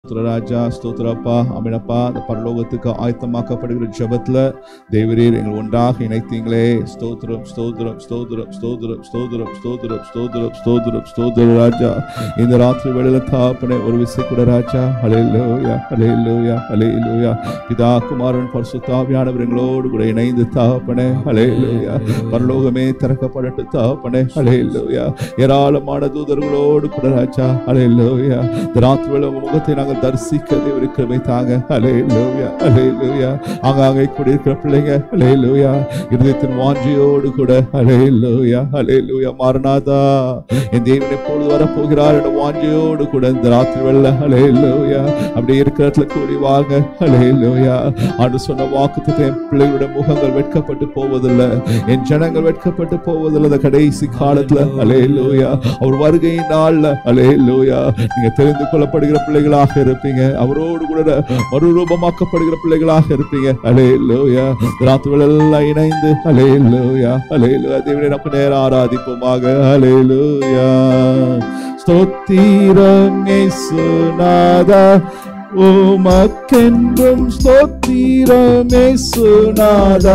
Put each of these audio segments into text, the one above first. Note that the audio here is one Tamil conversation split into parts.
ஸ்தோத்திர ராஜா ஸ்தோத்திரப்பா அமினப்பா அந்த பரலோகத்துக்கு ஆயத்தமாக்கப்படுகிற ஜெபத்துல தேவரீர் எங்கள் ஒன்றாக இணைத்தீங்களே ஸ்தோத்திரம் ஸ்தோத்திரம் ஸ்தோத்திரம் ஸ்தோத்திரம் ஸ்தோத்திரம் ஸ்தோத்திரம் ஸ்தோத்திரம் ஸ்தோத்திரம் ஸ்தோத்திர ராஜா இந்த ராத்திரி வேளையில தாப்பனே ஒரு விசை கூட ராஜா ஹலேலூயா ஹலேலூயா ஹலேலூயா பிதா குமாரன் பரிசுத்தாவியானவர் எங்களோடு கூட இணைந்து தாப்பனே ஹலேலூயா பரலோகமே திறக்கப்படட்டு தாப்பனே ஹலேலூயா ஏராளமான தூதர்களோடு கூட ராஜா ஹலேலூயா இந்த ராத்திரி வேளை உங்க முகத்தை நாங்கள் தரிசிக்க தேவரி கிருபை தாங்க ஹலேலூயா ஹலேலூயா ஆங்காங்கே குடியிருக்கிற பிள்ளைங்க ஹலேலூயா இருதயத்தின் வாஞ்சியோடு கூட ஹலேலூயா ஹலேலூயா மாறனாதா என் தேவன் எப்பொழுது வரப்போகிறார் என்ற வாஞ்சியோடு கூட இந்த ராத்திரி வெள்ள ஹலேலூயா அப்படி இருக்கிற இடத்துல கூடி வாங்க ஹலேலூயா ஆண்டு சொன்ன வாக்குத்தத்தை என் பிள்ளைகளுடைய முகங்கள் வெட்கப்பட்டு போவதில்லை என் ஜனங்கள் வெட்கப்பட்டு போவதில்லை இந்த கடைசி காலத்துல ஹலேலூயா அவர் வருகை நாள்ல ஹலேலூயா நீங்க தெரிந்து கொள்ளப்படுகிற பிள்ளைகளாக இருப்பீங்க அவரோடு கூட மறுரூபமாக்கப்படுகிற பிள்ளைகளாக இருப்பீங்க ஹலேலூயா ராத்திரி எல்லாம் இணைந்து ஹலேலூயா ஹலேலூயா தேவனை நமக்கு நேரம் ஆராதிப்போமாக ஹலேலூயா ஸ்தோத்திரம் இயேசுநாதா உமக்கென்றும் ஸ்தோத்திரமே சுனாதா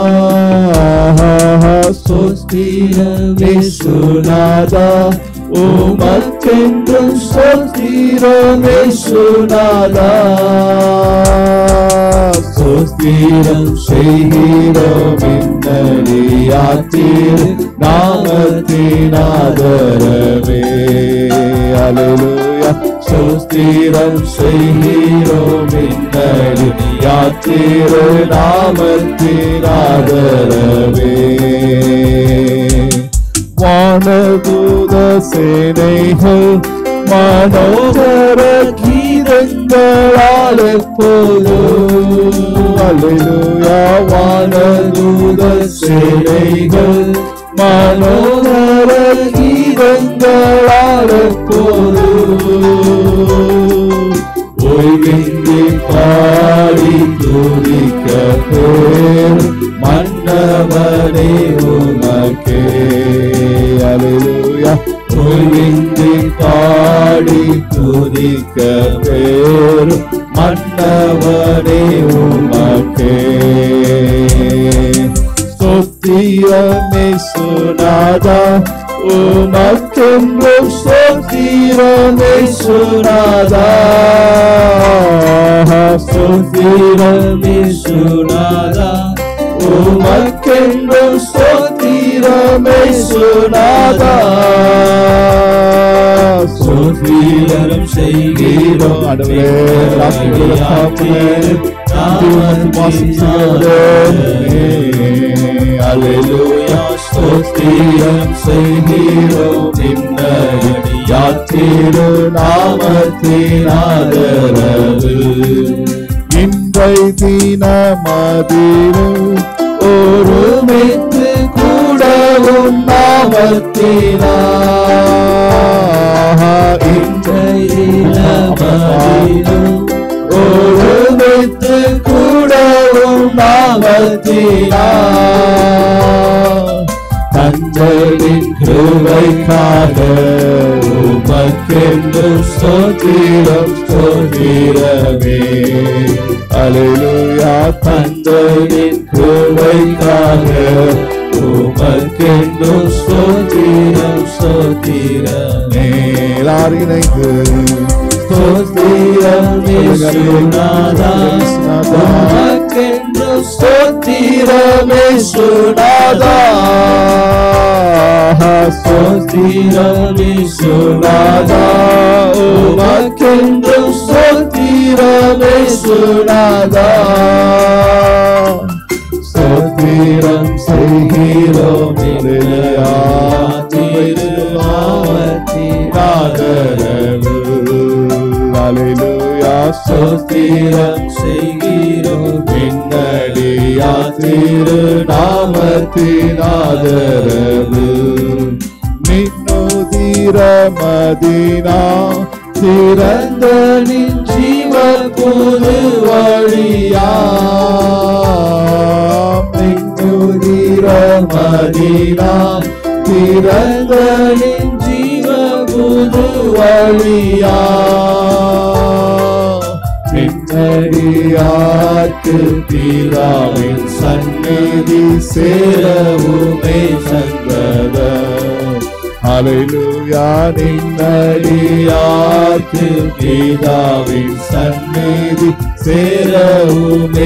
ஸ்தோத்திரமே சுனாதா உமக்கென்றும் ஸ்தோத்திரமே சுனாதா ஸ்தோத்திரம் செய்கிறோம் இன்னடியாத்தீர் நாமத்தினாதரவே அலையிலுயா ஸ்தோத்திரம் செய்கிறோம் இன்னடி யாத்திரு நாமத்தினாதரவே வானதூத சேனைகள் மனோகர கீதங்களால் எப்போதும் அலையிலுயா வானதூத சேனைகள் மனோகர கீதங்களால் ஓய்வின்றி பாடி துதிக்க பேர் மன்னவனே உமக்கே அலையிலுயா ஓய்வின்றி பாடி துதிக்க பேர் மன்னவனே உமக்கே ஸ்தோத்திரமே சுனாதா உமக்கென்றும் ஸ்தோத்திரமே சுனாதா ஸ்தோத்திரமே சுனாதா உமக்கென்றும் ஸ்தோத்திரமே சுனாதா ஸ்தோத்திரம் செய்கிறோம் அடவே அலையிலுயா ஸ்தோத்திரம் செய்கிறோம் இன்னடி யாத்திரு நாமத்தினாதரவு இன்றை தினமதிரும் ஒருமித்து கூடவும் நாமத்தினா இன்றை தினமதிரும் ஒருமித்து கூடவும் நாமத்தினா தஞ்சலின் கிருவைக்காக உமக்கென்று ஸ்தோத்திரம் ஸ்தோத்திரமே அலையிலுயா தஞ்சலின் கிருவைக்காக உமக்கென்று ஸ்தோத்திரம் ஸ்தோத்திரமே எல்லாரும் இணைந்து ஸ்தோத்திரம் இயேசுநாதா உமக்கென்று ஸ்தோத்திரமே சுனாதா ஸ்தோத்திரமே சுனாதா உமக்கென்று ஸ்தோத்திரமே சுனாதா ஸ்தோத்திரம் செய்கிறோம் அலையிலுயா ஸ்தோத்திரம் செய்கிறோம் பின்னடியா திரு நாமத்தினாதரவு மின்னுதிர மதினா திறந்த நின் ஜீவ புது வழியா மின்னுதிர மதினா திறந்த நின் ஜீவ புது வழியா நின்னடியார்க்கு பிதாவின் சந்நிதி சேரவுமே சங்கதம் அலையிலுயா நின்னடியார்க்கு பிதாவின் சந்நிதி சேரவுமே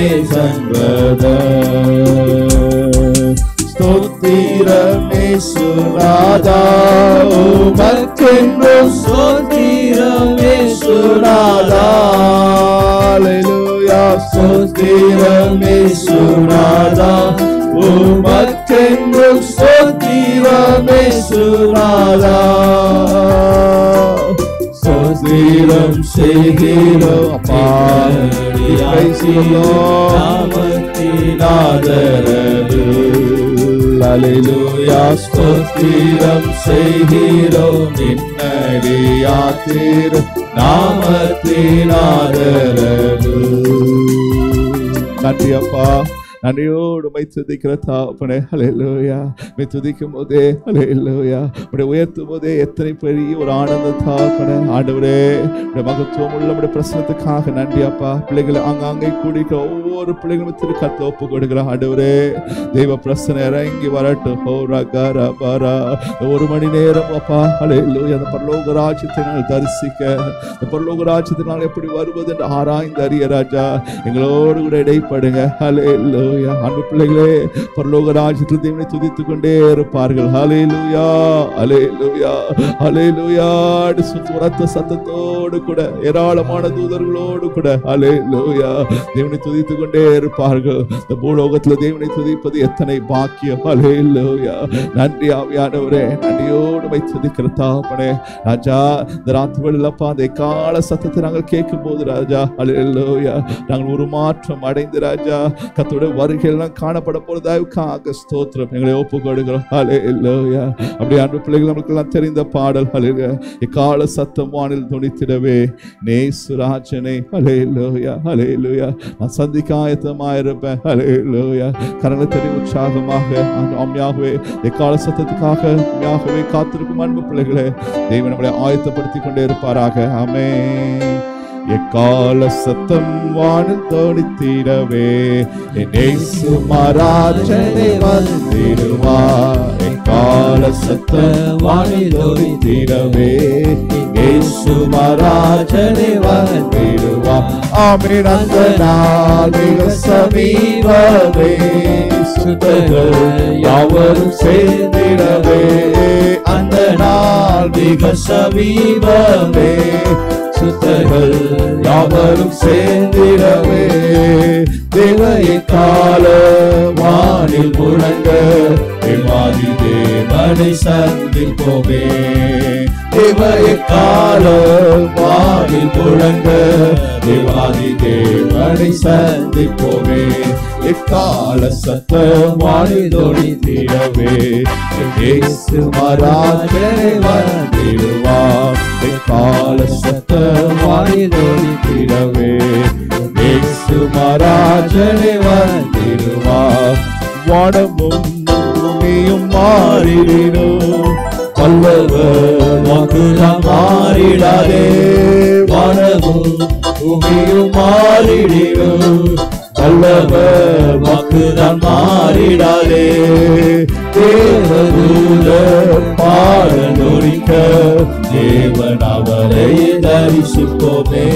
சங்கதம் ஸ்தோத்திரமே சுனாதா உமக்கென்றும் ஸ்தோத்திரமே சுனாதா அல்லேலூயா ஸ்தோத்திரமே சுனாதா உமக்கென்றும் ஸ்தோத்திரமே சுனாதா ஸ்தோத்திரம் செய்கிறோம் அப்பா நாமத்தினாதரவு அலையிலுயா ஸ்தோத்திரம் செய்கிறோம் நின்னடியாத்திரு நாமத்தினாதரவு நன்றி அப்பா நன்றியோடு மை துதிக்கிற தாப்பனே ஹalleluya மை துதிக்கும் போதே ஹalleluya உடைய உயர்த்தும் போதே எத்தனை பெரிய ஒரு ஆனந்த தாப்பனே ஆண்டவரே உடைய மகத்துவம் உள்ள உடைய பிரசனத்துக்காக நன்றி அப்பா பிள்ளைகளை அங்கங்கே கூடிக்கிற ஒவ்வொரு பிள்ளைகளும் திருக்கத்தில் ஒப்பு கொடுக்கிற ஆண்டவரே தெய்வ பிரசனை இறங்கி வரட்டும் ஹோ ரகர பரா ஒரு மணி நேரம் அப்பா ஹalleluya அந்த பரலோக ராஜ்யத்தை நாங்கள் தரிசிக்க இந்த பரலோக ராஜ்யத்தை நாங்கள் எப்படி வருவது என்று ஆராய்ந்து அறிய ராஜா எங்களோடு கூட இடைப்படுங்க ஹalleluya அன்பு பிள்ளைகளே பரலோக ராஜ்யத்தில் தேவனை துதித்துக் கொண்டே இருப்பார்கள் ஹalleluya ஹalleluya ஹalleluya சுரத்த சத்தத்தோடு கூட ஏராளமான தூதர்களோடு கூட ஹalleluya தேவனை துதித்துக் கொண்டே இருப்பார்கள் இந்த பூலோகத்தில் தேவனை துதிப்பது எத்தனை பாக்கியம் ஹalleluya நன்றி ஆவியானவரே நன்றியோடு வை துதிக்கிற தாப்பனே ராஜா இந்த ராத்திரிகளில் அப்பா அந்த கால சத்தத்தை நாங்கள் கேட்கும் போது ராஜா ஹalleluya நாங்கள் ஒரு மாற்றம் அடைந்து ராஜா கத்தோட வருகையெல்லாம் காணப்பட போறதாவுக்காக ஸ்தோத்திரம் எங்களை ஒப்பு கொடுக்கிறோம் ஹalleluya அப்படியே அன்பு பிள்ளைகள் நமக்கெல்லாம் தெரிந்த பாடல் ஹalleluya இக்கால சத்தம் வானில் துணித்திடவே நேசுராஜனை ஹalleluya ஹalleluya நான் சந்திக்க ஆயத்தமாயிருப்பேன் ஹalleluya கரங்களை தனி உற்சாகமாக ஆம்யாகவே எக்கால சத்தத்துக்காக உண்மையாகவே காத்திருக்கும் அன்பு பிள்ளைகளே தெய்வம் நம்மளை ஆயத்தப்படுத்திக் கொண்டே இருப்பாராக ஆமென் எக்கால சத்தம் வானில் தோணித்திடவே என்னேசு மராஜனை வந்திடுவார் எக்கால சத்தம் வானில் தோணித்திடவே இயேசு மராஜனை வந்திடுவார் ஆமென் அந்த நாள் மிக சமீபமே சுத்தர்கள் யாவரும் சேர்ந்திடவே அந்த நாள் மிக சமீபமே சுத்தர்கள் யாவரும் சேர்ந்திடவே தேவையை கால வானில் முழங்க விமாதி தேவனை சந்திப்போமே தேவையை கால வானில் முழங்க தேவாதி தேவனை சந்திப்போமே எக்கால சத்தம் வானில் ஒளிந்திடவே இயேசு மராஜனை வந்திடுவார் எக்கால சத்தம் வானில் ஒளிந்திடவே இயேசு மராஜனை வந்திடுவார் வானமும் பூமியும் மாறிடும் வல்லவர் வாக்குதான் மாறிடாதே வானமும் பூமியும் மாறிடிடும் வல்லவர் வாக்குதான் மாறிடாதே தேவதூத பாடலொழிக்க தேவன் அவரை தரிசிப்போமே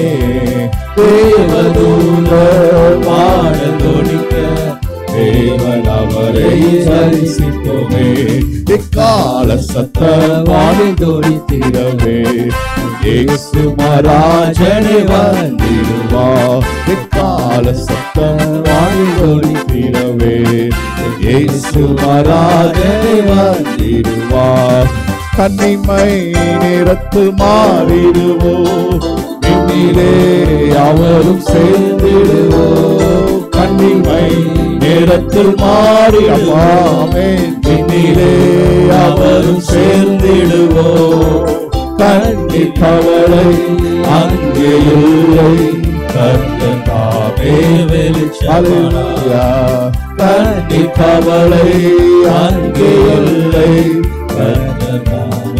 தேவதூத பாடலொழிக்க தேவன் அவரை தரிசிப்போமே இக்கால சத்தவாணி தோழித்திடவே இயேசு மராஜனை வந்திடுவா இக்கால சத்தம் வாணி தோழித்திடவே இயேசு மராஜனை வந்திடுவா கன்னிமை நிறத்து மாறிடுவோ விண்ணிலே அவரும் சேர்ந்திடுவோ கன்னிமை நேரத்தில் மாறிடுவாமே விண்ணிலே அவரும் சேர்ந்திடுவோ கண்ணி கவலை அங்கே இல்லை கர்த்ததாமே வெளிச்சமானா கண்ணி கவலை அங்கே இல்லை கர்த்ததாமே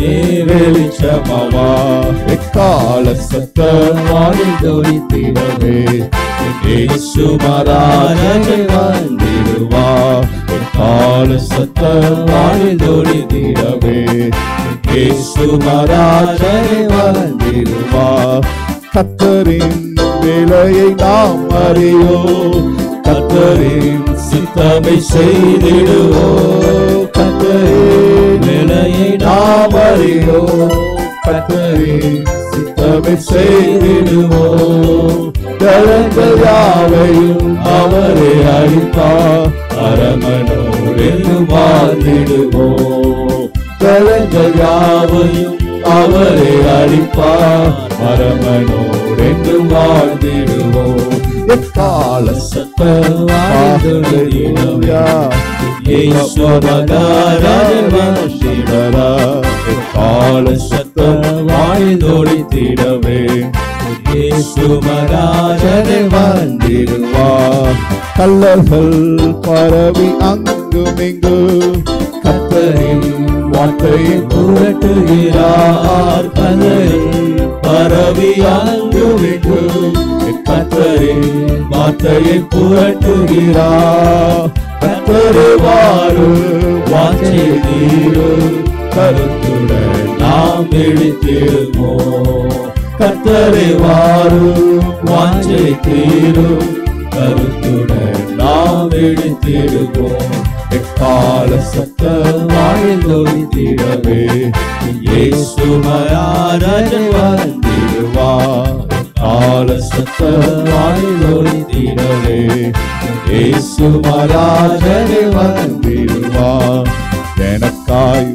வெளிச்சமாவா எக்கால சத்தம் வானில் ஜொலித்திடவே இயேசு மகாராஜனை வந்திடுவா எக்கால சத்தம் வானில் ஜொலித்திடவே இயேசு மகாராஜனை வந்திடுவா கத்தரின் வேலையை நாம் அறியோம் கத்தரின் சித்தமை செய்திடுவோம் கத்தரின் வேலையை நாம் அறியோம் கத்தரின் சித்தமை செய்திடுவோம் கலங்கள் யாவையும் அவரே அழிப்பார் அரமனோடு வாழ்ந்திடுவோம் கலங்கள் யாவையும் அவரே அழிப்பார் அரமனோடு வாழ்ந்திடுவோம் எக்கால சத்தம் வாழ்ந்துடுவோயா இயேசு மகாராஜன் வந்திடரா எக்கால சத்தம் வானில் ஜொலித்திடவே இயேசு மகாராஜனை வந்திடுவார் கல்லர்கள் பரவி அங்கும் இங்கு கத்தரின் வார்த்தையை புரட்டுகிறார் கதையில் பரவி அங்கும் இங்கு கத்தரின் வார்த்தையை புரட்டுகிறார் கத்தரு வாரு வாஞ்சை நீரு கருத்துடன் நாம் விழித்திடுவோம் கத்தரை வாரு வாஞ்சை தீரும் கருத்துடன் நாம் விழித்திடுவோம் எக்கால சத்தம் வானில் ஜொலித்திடவே இயேசு மகாராஜன் வந்திடுவார் கால சத்தம் வானில் ஒலித்திடவே இயேசு மகாராஜனை வந்திடுவார் எனக்காய்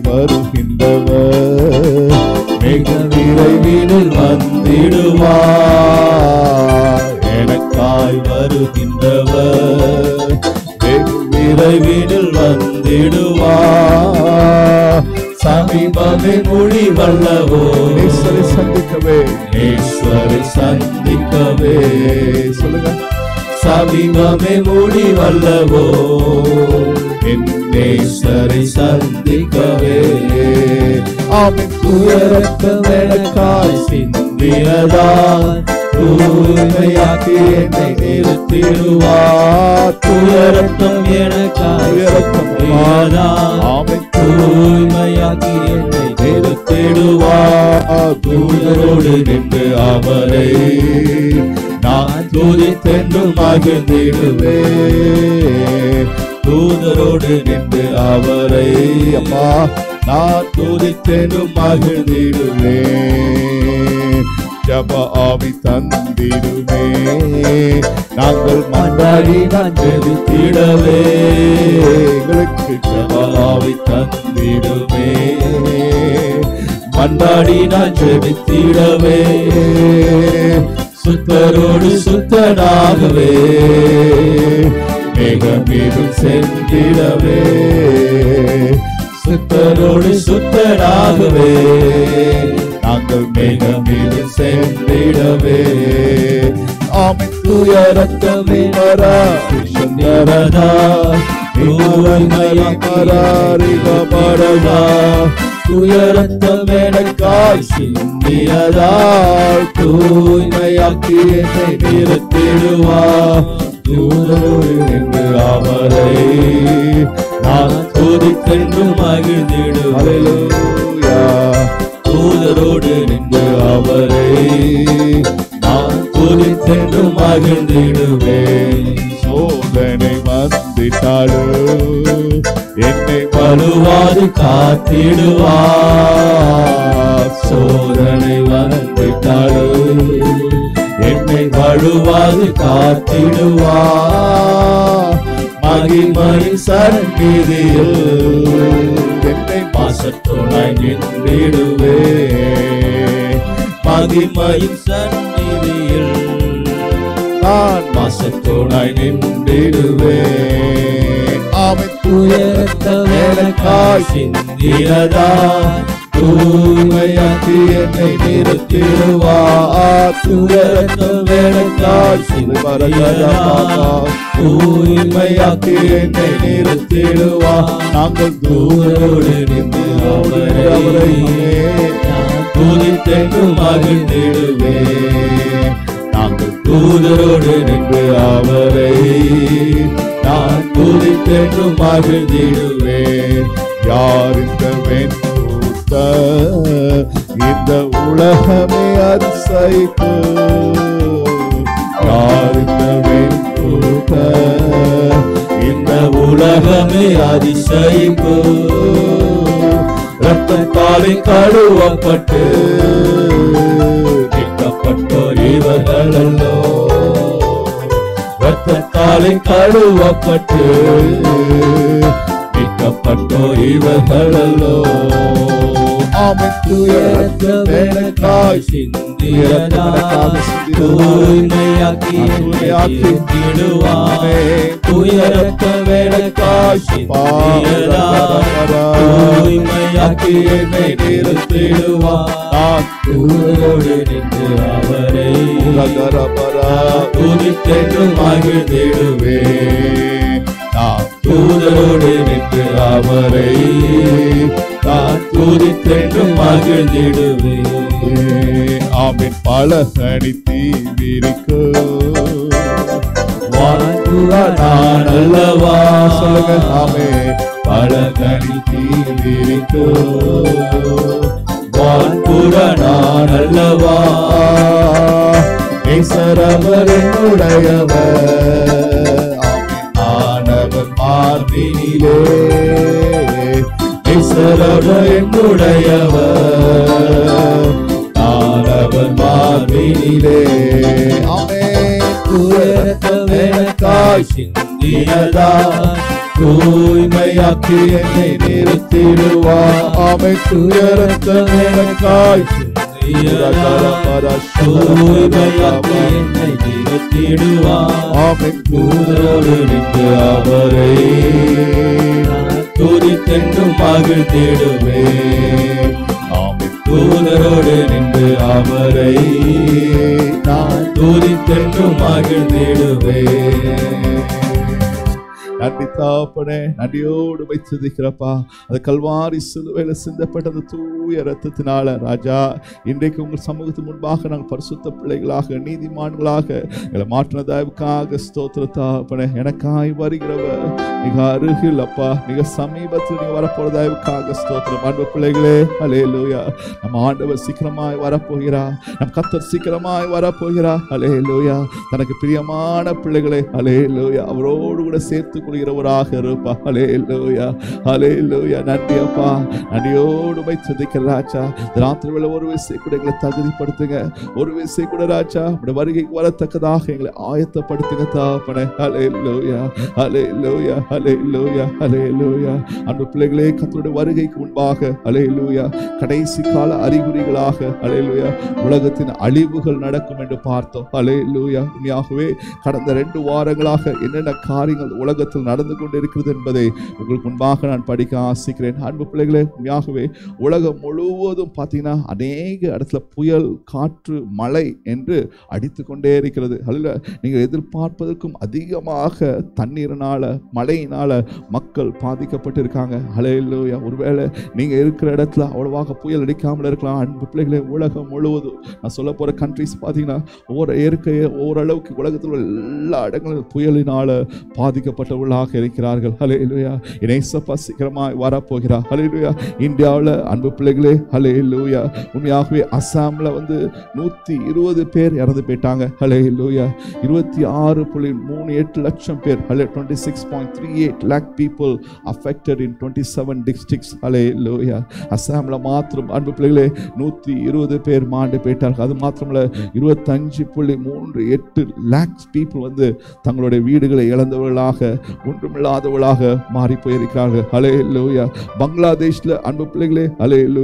வருகின்றவர் மிக விரைவில் வந்திடுவார் எனக்காய் வருகின்றவர் வெகு விரைவில் வந்திடுவார் சமீபமே முடிவல்லவோ ஈஸ்வரை சந்திக்கவே ஈஸ்வரை சந்திக்கவே சொல்லுங்க சமீபமே முடிவல்லவோ என் நேசரை சந்திக்கவே ஆமென் துயரத்தம் எனக்காய் சிந்தியதால் தூய்மையாக்கி என்னை நிறுத்திடுவார் துயரத்தம் எனக்காய் துயரத்தம் சிந்தியதால் ஆமென் தூய்மையாக்கி என்னை நிறுத்திடுவார் தூதரோடு நின்று அவரை நான் துதித்தென்றும் மகிழ்ந்திடுவே தூதரோடு நின்று அவரை அம்மா நான் துதித்தென்றும் மகிழ்ந்திடுவே ஜப ஆவி தந்திடுமே நாங்கள் மன்றாடி நான் ஜெபித்திடவே எங்களுக்கு ஜப ஆவி தந்திடுமே மன்றாடி நான் ஜெபித்திடவே சுத்தரோடு சுத்தனாகவே மேகம் மீதும் சென்றிடவே சுத்தரோடு சுத்தனாகவே நாங்கள் மேகம் மீதும் சென்றிடவே ஆமை துயரத்தமே வரா சுந்தரதா மராரிகமரதா துயரத்தம் எனக்காய் சிந்தியதால் தூய்மையாக்கி என்னை நிறுத்திடுவார் தூதரோடு நின்று அவரை நான் துதித்தென்று மகிழ்ந்திடுவேன் தூதரோடு நின்று அவரை நான் துதித்தென்று மகிழ்ந்திடுவேன் சோதனை வந்திட்டாடு என்னை வலுவாது காத்திடுவார் சோதனை வந்திட்டாடு என்னை வலுவாது காத்திடுவார் மகிமையின் சந்நிதியில் என்னை பாசத்துணை நின்றிடுவே மகிமையின் சந்நிதியில் நான் பாசத்துணை நின்றிடுவே அவன் துயரத்தம் எனக்காய் சிந்தியதா தூய்மையாக்கி என்னை நிறுத்திடுவார் துயரத்த வேலைக்காய் சிறுவரகரமாக தூய்மையாக்கி என்னை நிறுத்திடுவார் நாங்கள் தூரோடு நின்று அவரை அவரை துதித்தென்றும் மகிழ்ந்திடுவே நாங்கள் தூதரோடு நின்று அவரை நான் துதித்தென்றும் மகிழ்ந்திடுவே யார் இந்த வெண்கூத்த இந்த உலகமே அரிசைக்கு யார் இந்த வெண்கூத்த இந்த உலகமே அதிசயிப்பு ரத்தத்தாலே கழுவப்பட்டு மீட்கப்பட்டோர் இவர்களல்லோ ரத்தத்தாலே கழுவப்பட்டு மீட்கப்பட்டோர் இவர்களல்லோ ஆமென் துயரத்த வேலைக்காய் சிந்தியதாய் தூய்மையாக்கி தூய்மையாக்கி தீடுவானே துயரத்த வேலைக்காய் சிந்தியதாய் தூய்மையாக்கி என்னை நிறுத்திடுவார் நான் தூரோடு நின்று அவரை உலகரபரா துதித்தென்று மகிழ்ந்திடுவே நான் தூதரோடு நின்று அவரை நான் துதித்தென்று மகிழ்ந்திடுவே ஆமென் பலகணி தீவிரிக்கு வான்புறா நான் அல்லவா சொல்லுங்க ஆமே பலகணி தீவிரிக்கு வான்புறா நான் அல்லவா நேசரவர் என்னுடையவர் ஆமென் ஆனவர் மார்பினிலே நேசரவர் என்னுடையவர் நானவர் மார்பினிலே ஆமென் துயரத்த வேலைக்காய் சிந்தியதாய் தூய்மையாக்கி என்னை நிறுத்திடுவார் ஆமென் துயரத்த வேலைக்காய் தூய்மையாக்கி என்னை நிறுத்திடுவார் ஆமென் தூதரோடு நின்று அவரை நான் துதித்தென்றும் மகிழ்ந்திடுவே ஆமென் தூதரோடு நின்று அவரை நான் துதித்தென்றும் மகிழ்ந்திடுவே நன்றி தாப்பனே நன்றியோடு வைத்திருக்கிறப்பா அது கல்வாரி சிலுவையில் சிந்தப்பட்ட அந்த தூய ரத்தத்தினால ராஜா இன்றைக்கு உங்கள் சமூகத்து முன்பாக நாங்கள் பரிசுத்த பிள்ளைகளாக நீதிமான்களாக எங்களை மாற்றின தயவுக்காக ஸ்தோத்திர தாப்பனே எனக்காய் வருகிறவர் மிக அருகில் அப்பா மிக சமீபத்தில் நீங்க வரப்போற தயவுக்காக ஸ்தோத்திரம் அன்பு பிள்ளைகளே அலே லூயா நம்ம ஆண்டவர் சீக்கிரமாய் வரப்போகிறார் நம் கத்தர் சீக்கிரமாய் வரப்போகிறார் அலே லூயா தனக்கு பிரியமான பிள்ளைகளை அலே லூயா அவரோடு கூட சேர்த்து கொள்கிறவராக இருப்பா அலே லூயா அலே லூயா நன்றி அப்பா நன்றியோடு போய் துதிக்கிற ராஜா இந்த ராத்திரி வேளை ஒரு விசை கூட எங்களை தகுதிப்படுத்துங்க ஒரு விசை கூட ராஜா உடைய வருகைக்கு வரத்தக்கதாக எங்களை ஆயத்தப்படுத்துங்க தாப்பனே அலே லூயா அலே லூயா அலே லூயா அலே லூயா அன்பு பிள்ளைகளே கத்தருடைய வருகைக்கு முன்பாக அலே லூயா கடைசி கால அறிகுறிகளாக அலே லூயா உலகத்தின் அழிவுகள் நடக்கும் என்று பார்த்தோம் அலே லூயா உண்மையாகவே கடந்த ரெண்டு வாரங்களாக என்னென்ன காரியங்கள் உலகத்தில் நடந்து கொண்டிருக்கிறது என்பதை உங்களுக்கு முன்பாக நான் படிக்க ஆசிக்கிறேன் அன்பு பிள்ளைகளே உண்மையாகவே உலகம் முழுவதும் பார்த்தீங்கன்னா அநேக இடத்துல புயல் காற்று மழை என்று அடித்து கொண்டே இருக்கிறது அல்ல நீங்கள் எதிர்பார்ப்பதற்கும் அதிகமாக தண்ணீரினால மழையினால மக்கள் பாதிக்கப்பட்டிருக்காங்க அலையிலோயா ஒருவேளை நீங்கள் இருக்கிற இடத்துல அவ்வளவாக புயல் அடிக்காமல் இருக்கலாம் அன்பு பிள்ளைகளே உலகம் முழுவதும் நான் சொல்ல போகிற கண்ட்ரிஸ் பார்த்தீங்கன்னா ஒவ்வொரு இயற்கையை ஓரளவுக்கு உலகத்தில் உள்ள எல்லா இடங்களும் புயலினால பாதிக்கப்பட்டவர்களாக இருக்கிறார்கள் ஹலே லூயா இணைசப்பா சீக்கிரமாக வரப்போகிறார் ஹலே லூயா இந்தியாவில் அன்பு பிள்ளைகளே ஹலே லூயா உண்மையாகவே அஸ்ஸாமில் வந்து நூற்றி இருபது பேர் இறந்து போயிட்டாங்க ஹலே லூயா இருபத்தி ஆறு புள்ளி மூணு எட்டு லட்சம் பேர் ஹலே twenty six point three eight lakh people affected in twenty seven districts hallelujah அஸ்ஸாமில் மாத்திரம் அன்பு பிள்ளைகளே நூற்றி இருபது பேர் மாண்டு போயிட்டார்கள் அது மாத்திரமல்ல இருபத்தஞ்சு புள்ளி மூன்று எட்டு லேக்ஸ் பீப்புள் வந்து தங்களுடைய வீடுகளை இழந்தவர்களாக ஒன்றுமில்லாதவர்களாக மாறி போயிருக்கிறார்கள் ஹலே லூயா பங்களாதேஷில் அன்பு பிள்ளைகளே ஹலே லூயா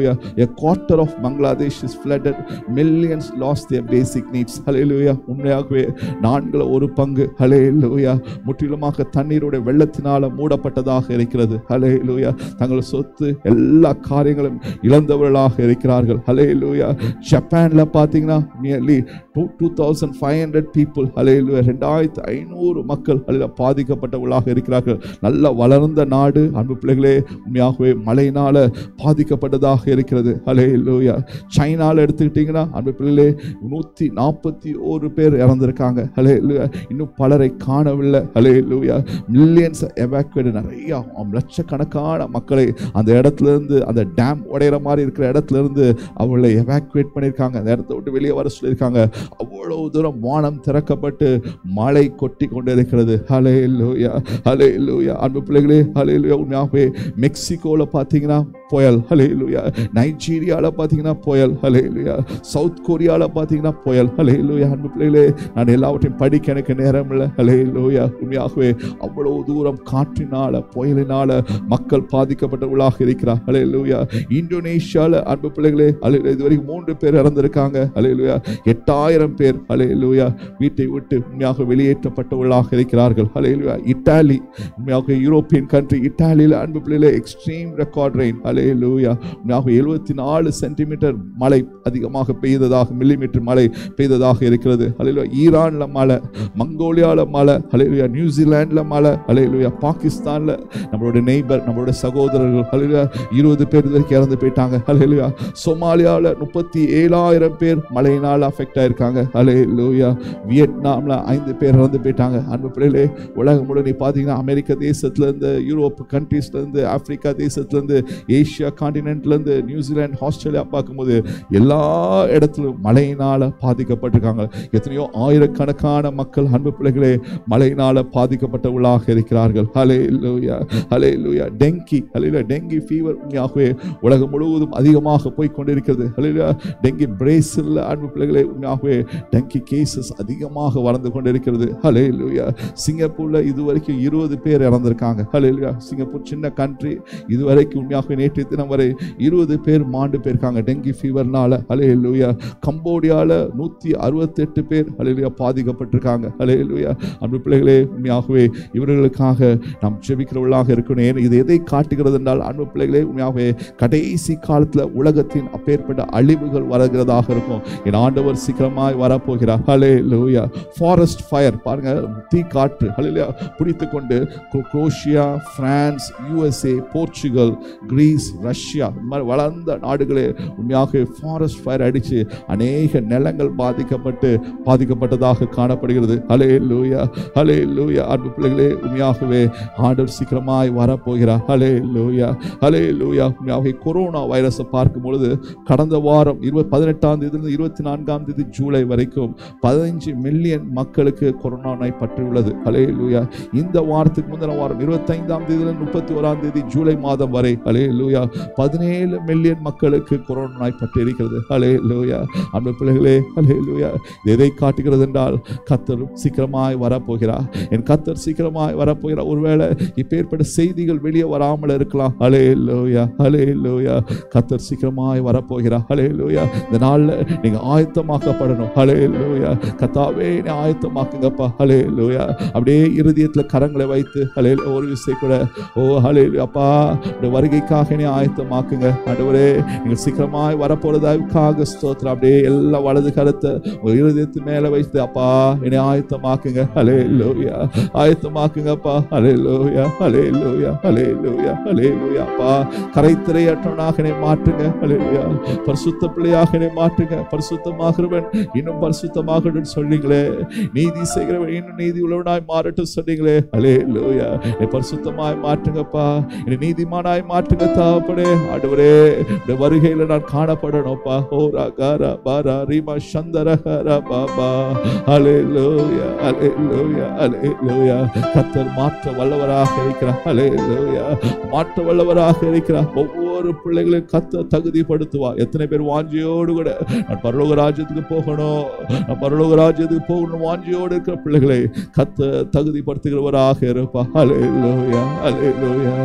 hallelujah a quarter of bangladesh is flooded millions lost their basic needs hallelujah உண்மையாகவே நான்குல ஒரு பங்கு hallelujah முற்றிலுமாக தண்ணீருடைய வெள்ளத்தினால மூடப்பட்டதாக இருக்கிறது hallelujah தங்கள் சொத்து எல்லா காரியங்களும் இழந்தவர்களாக இருக்கிறார்கள் hallelujah ஜப்பான்ல பார்த்தீங்கன்னா nearly two two thousand five hundred people hallelujah ரெண்டாயிரத்து ஐநூறு மக்கள் அதில் பாதிக்கப்பட்டவர்களாக இருக்கிறார்கள் நல்ல வளர்ந்த நாடு அன்பு பிள்ளைகளே உண்மையாகவே மழையினால பாதிக்கப்பட்டதாக இருக்கிறது hallelujah சைனால எடுத்துக்கிட்டிங்கன்னா அன்பு பிள்ளைகளே நூற்றி நாற்பத்தி ஒரு பேர் இறந்திருக்காங்க hallelujah இன்னும் பலரை காணவில்லை hallelujah மில்லியன்ஸ் எவாக்குவேட் நிறைய லட்சக்கணக்கான மக்களை அந்த இடத்துல இருந்து அந்த டேம் உடையிற மாதிரி இருக்கிற இடத்துல இருந்து அவங்களை எவாக்குவேட் பண்ணியிருக்காங்க அந்த இடத்த விட்டு வெளியே வர சொல்லியிருக்காங்க அவ்வளவு தூரம் வானம் திறக்கப்பட்டு மழை கொட்டி கொண்டு இருக்கிறது ஹலே லூயா ஹலே லூயா அன்பு பிள்ளைகளே ஹலே லூயா உண்மையாகவே மெக்சிகோவில் பார்த்தீங்கன்னா புயல் ஹலே லூயா நைஜீரியாவில் பார்த்தீங்கன்னா புயல் ஹலே லூயா சவுத் கொரியாவில் பார்த்தீங்கன்னா புயல் ஹலே லூயா அன்பு பிள்ளைகளே நான் எல்லாவற்றையும் படிக்க எனக்கு நேரம் இல்லை ஹலே லூயா உண்மையாகவே அவ்வளவு தூரம் காற்றினால புயலினால மக்கள் பாதிக்கப்பட்டவர்களாக இருக்கிறார் ஹலே லூயா இந்தோனேஷியாவில் அன்பு பிள்ளைகளே ஹலே இதுவரைக்கும் மூன்று பேர் இறந்திருக்காங்க ஹலே லூயா எட்டாயிரம் பேர் ஹலே லூயா வீட்டை விட்டு உண்மையாக வெளியேற்றப்பட்டவர்களாக இருக்கிறார்கள் ஹலே லூயா இட்டாலி உண்மையாக யூரோப்பியன் கண்ட்ரி இட்டாலியில் அன்பு பிள்ளைகளே எக்ஸ்ட்ரீம் ரெக்கார்ட் ரெயின் ஹலே லூயா உண்மையாக எழுபத்தி நாலு சென்டிமீட்டர் மழை அதிகமாக பெய்ததாக மில்லிமீட்டர் மழை பெய்ததாக இருக்கிறது ஹலே ஈரான்ல மழை மங்கோலியாவில் மழை ஹலே நியூசிலாண்டில் மழை ஹலே பாகிஸ்தானில் நம்மளோட நெய்பர் நம்மளோட சகோதரர்கள் ஹலே இருபது பேர் இது வரைக்கும் இறந்து போயிட்டாங்க ஹலே சோமாலியாவில் முப்பத்தி ஏழாயிரம் பேர் மழையினால் அஃபெக்ட் ஆயிருக்காங்க ஹலே லூயா வியட்நாமில் ஐந்து பேர் இறந்து போயிட்டாங்க அன்பு பிள்ளைகளே உலகம் முழு நீ பார்த்தீங்கன்னா அமெரிக்க தேசத்துலேருந்து யூரோப் கண்ட்ரீஸ்லேருந்து ஆப்பிரிக்கா தேசத்துலேருந்து ஏஷியா காண்டினென்ட்லேருந்து நியூசிலாந்து ஆஸ்திரேலியா பார்க்கும்போது எல்லா இடத்துலையும் மழையினால் பாதிக்கப்பட்டிருக்காங்க எத்தனையோ ஆயிரக்கணக்கான மக்கள் அன்பு பிள்ளைகளே மழையினால் பாதிக்கப்பட்டவர்களாக இருக்கிறார்கள் ஹலே லூயா ஹலே லூயா டெங்கி ஹலே டெங்கி ஃபீவர் உண்மையாகவே உலகம் முழுவதும் அதிகமாக போய் கொண்டிருக்கிறது ஹலே டெங்கி பிரேசில் அன்பு பிள்ளைகளே உண்மையாகவே டெங்கி கேசஸ் அதிகமாக வளர்ந்து கொண்டிருக்கிறது ஹலே லூயா சிங்கப்பூரில் இதுவரைக்கும் இருபது பேர் இறந்திருக்காங்க ஹலே லூயா சிங்கப்பூர் சின்ன கண்ட்ரி இதுவரைக்கும் உண்மையாக நேற்று தினம் வரை இருபது பேர் மாண்டு போயிருக்காங்க டெங்கி ஃபீவர்னால ஹலே லூயா கம்போடியாவில் நூற்றி அறுபத்தெட்டு பேர் ஹலே பாதிக்கப்பட்டிருக்காங்க ஹலே லூயா அன்பு பிள்ளைகளே உண்மையாகவே இவர்களுக்காக நாம் ஜெபிக்கிறவர்களாக இருக்கணும் ஏன் இது எதை காட்டுகிறது என்றால் அன்பு பிள்ளைகளே உண்மையாகவே கடைசி காலத்தில் உலகத்தின் அப்பேற்பட்ட அழிவுகள் வருகிறதாக இருக்கும் என் ஆண்டவர் சீக்கிரமாய் வரப்போகிறார் ஹலே லூயா ஃபாரஸ்ட் ஃபயர் பாருங்க தீ காற்று ஹலே பிடித்து கொண்டு குரோ- Croatia France USA Portugal Greece Russia இந்த மாதிரி வளர்ந்த நாடுகளே உண்மையாக ஃபாரஸ்ட் ஃபயர் அடித்து அநேக நிலங்கள் பாதிக்கப்பட்டு பாதிக்கப்பட்டதாக காணப்படுகிறது ஹலே லூயா ஹலே லூயா அன்பு பிள்ளைகளே உண்மையாகவே ஆண்டவர் சீக்கிரமாய் வரப்போகிறார் ஹலே லூயா ஹலே லூயா உண்மையாகவே கொரோனா வைரஸை பார்க்கும் பொழுது கடந்த வாரம் இருபது பதினெட்டாம் தேதியிலிருந்து இருபத்தி நான்காம் தேதி ஜூலை வரைக்கும் பதினஞ்சு மில்லியன் மக்களுக்கு கொரோனா நோய் பற்றியுள்ளது ஹலே லூயா இந்த வாரத்துக்கு முந்தின வாரம் இருபத்தைந்தாம் தேதியிலிருந்து முப்பத்தி ஓராம் தேதி ஜூலை மாதம் வரை ஹலே லூயா பதினேழு மில்லியன் மக்களுக்கு கொரோனா நோய் பற்றி இருக்கிறது ஹலே லூயா அன்பு பிள்ளைகளே ஹலே லூயா இது எதை காட்டுகிறது என்றால் கத்தர் சீக்கிரமாய் வரப்போகிறார் என் கத்தர் சீக்கிரமாய் வரப்போகிறார் ஒருவேளை இப்பேற்பட்ட செய்திகள் வெளியே வராமல் இருக்கலாம் ஹலே லோயா ஹலே லோயா கத்தர் சீக்கிரமாய் வரப்போகிறார் ஹலே லோயா இந்த நாளில் நீங்க ஆயத்தமாக்கப்படணும் ஹலே லோயா கத்தாவே நீ ஆயத்தமாக்குங்கப்பா ஹலே லோயா அப்படியே இருதயத்தில் கரங்களை வைத்து ஹலே ஒரு விஷயம் கூட ஓ ஹலே அப்பா இந்த வருகைக்காக நீ ஆயத்தமாக்குங்க ஆண்டவரே நீங்கள் சீக்கிரமாய் வரப்போறதுக்காக ஸ்தோத்திரம் அப்படியே எல்லா வலது கருத்தை உங்க இருதயத்து மேல வைத்து அப்பா என்னை ஆயத்தமாக்குங்க ஹலே லோயா ஆயத்தமாக்குங்கப்பா ஹலே லோயா ஹலே லோயா ஹலே லோயா ஹலே லோயா அப்பா கரைத்திரையற்றவனாக என்னை மாற்றுங்க ஹலே லோயா பரிசுத்த பிள்ளையாக என்னை மாற்றுங்க பரிசுத்தமாகிறவன் இன்னும் பரிசுத்தமாகட்டும் சொன்னீங்களே நீதி செய்கிறவன் இன்னும் நீதி உள்ளவனாய் மாறட்டும் சொன்னீங்களே ஹலே லோயா என்னை பரிசுத்தமாய் மாற்றுங்கப்பா என்னை நீதிமானாய் மாற்றுங்க தாப்படே ஆண்டவரே இந்த வருகையில நான் காணப்படணும்ப்பா ஹோரா காரா பாரா ரீமா சந்தர ஹரா பாபா அலே லோயா அலே லோயா அலே லோயா கத்தர் மாற்ற வல்லவராக இருக்கிறார் அலே லோயா மாற்ற வல்லவராக இருக்கிறார் ஒவ்வொரு பிள்ளைகளையும் கத்த தகுதிப்படுத்துவா எத்தனை பேர் வாஞ்சியோடு கூட நான் பரலோக ராஜ்யத்துக்கு போகணும் நான் பரலோக ராஜ்யத்துக்கு போகணும் வாஞ்சியோடு இருக்கிற பிள்ளைகளை கத்த தகுதிப்படுத்துகிறவராக இருப்பா அலே லோயா அலே லோயா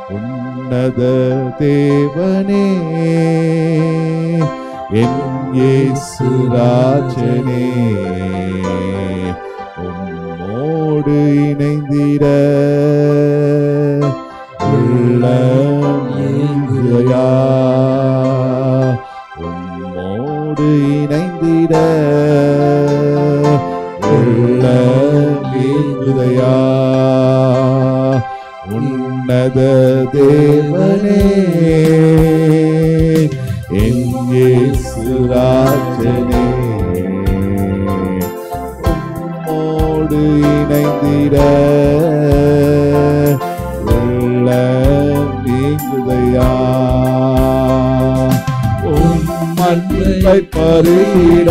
உன்னத தேவனே என் இயேசு ராஜனே உம்மோடு இணைந்திட உள்ளம் ஏங்குதையா உம்மோடு இணைந்திட உள்ளம் ஏங்குதையா உன்னத தேவனே என் இயேசு ராஜனே உம்மோடு இணைந்திட உள்ள நீங்குதையா உம் மண்ணை பருகிட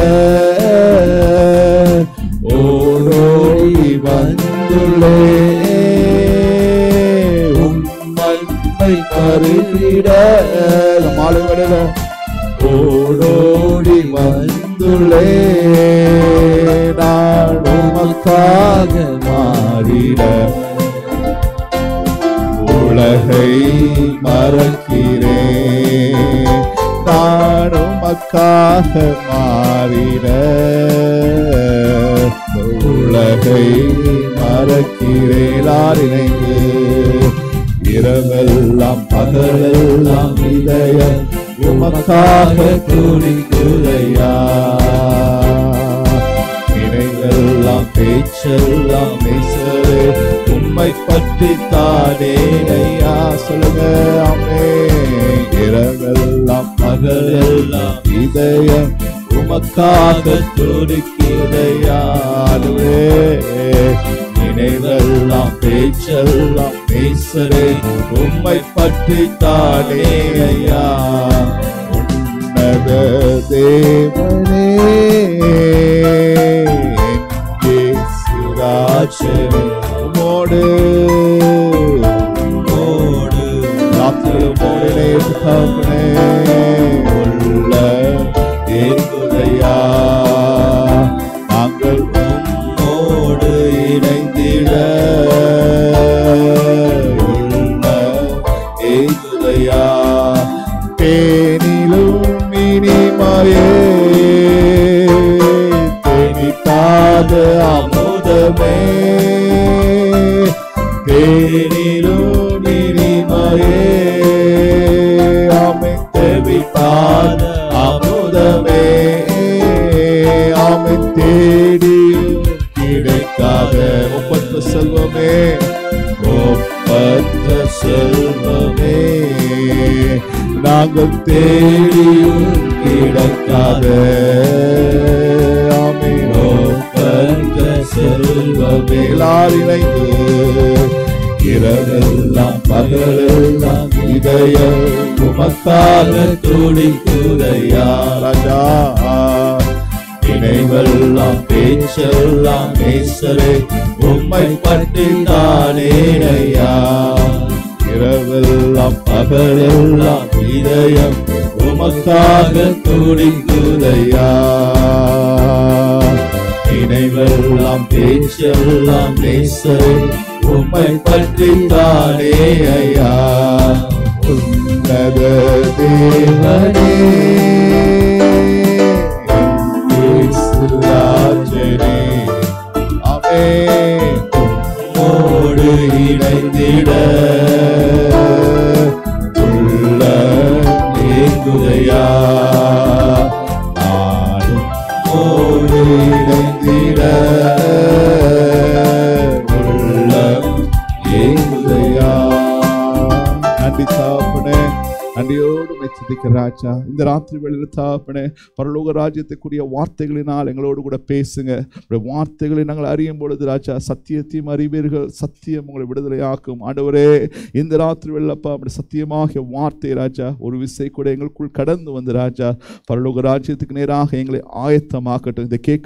ஓடோடி வந்துள்ளே உம் மண்ணை பருகிட மாலை விடல ஓடோடி வந்துள்ளே நான் உமக்காக மாறிட உலகை மறக்கிறேன் நான் உமக்காக மாறிட உலகை மறக்கிறேன் இணைந்து இரவெல்லாம் பகலெல்லாம் இதயம் உமக்காக துடிக்குதையா நினைவெல்லாம் பேச்செல்லாம் பேசவே உம்மை பற்றி தானே ஐயா சொல்லுங்க அம்மே இரவெல்லாம் பகலெல்லாம் இதயம் உமக்காக துடிக்குதையாடுவே நினைவெல்லாம் பேச்செல்லாம் பேசவே உம்மை பற்றி தானே ஐயா உன்னத தேவனே சுராட்சனே உமோடு உம்மோடு ராத்திரி உமோடு உள்ள ஏங்குதையா நாங்கள் உம்மோடு இணைந்திட உள்ள ஏங்குதையா தேனிலும் இனிமையே தேனித்தாத அமுதமே தேனிலும் இனிமையே அமைத்தவித்தாத அமுதமே அமை தேடியும் கிடைக்காத ஒப்பற்ற செல்வமே ஒப்பற்ற செல்வமே நாங்கள் தேடியும் கிடைக்காத ஆமீனோ ஒப்பற்ற செல்வமே எல்லாரும் இணைந்து இரவெல்லாம் பகலெல்லாம் இதயம் உமக்காக துடிக்குதையா ராஜா நினைவெல்லாம் பேச்செல்லாம் நேசரே உம்மை பற்றி தானே ஐயா இரவெல்லாம் பகலெல்லாம் இதயம் உமக்காக துடிக்குதையா நினைவெல்லாம் பேச்செல்லாம் நேசரே உம்மை பற்றி தானே ஐயா உன்னத தேவனே இயேசு ராஜனே ஆமென் உம்மோடு இணைந்திட உள்ள ஏங்குதையா நானும் உம்மோடு இணைந்திட உள்ளம் ஏங்குதையா நன்றி தாப்பனே நன்றியோடு மெச்சதிக்க ராஜா இந்த ராத்திரி வேளையில் தாப்பனே பரலோக ராஜ்யத்துக்குரிய வார்த்தைகளினால் எங்களோடு கூட பேசுங்க உடைய வார்த்தைகளை நாங்கள் அறியும் பொழுது ராஜா சத்தியத்தையும் அறிவீர்கள் சத்தியம் உங்களை விடுதலையாக்கும் ஆண்டவரே இந்த ராத்திரி வெள்ளப்பா அப்படி சத்தியமாகிய வார்த்தை ராஜா ஒரு விசை கூட எங்களுக்குள் கடந்து வந்து ராஜா பரலோக ராஜ்யத்துக்கு நேராக எங்களை ஆயத்தமாக்கட்டும் இதை கேட்கிற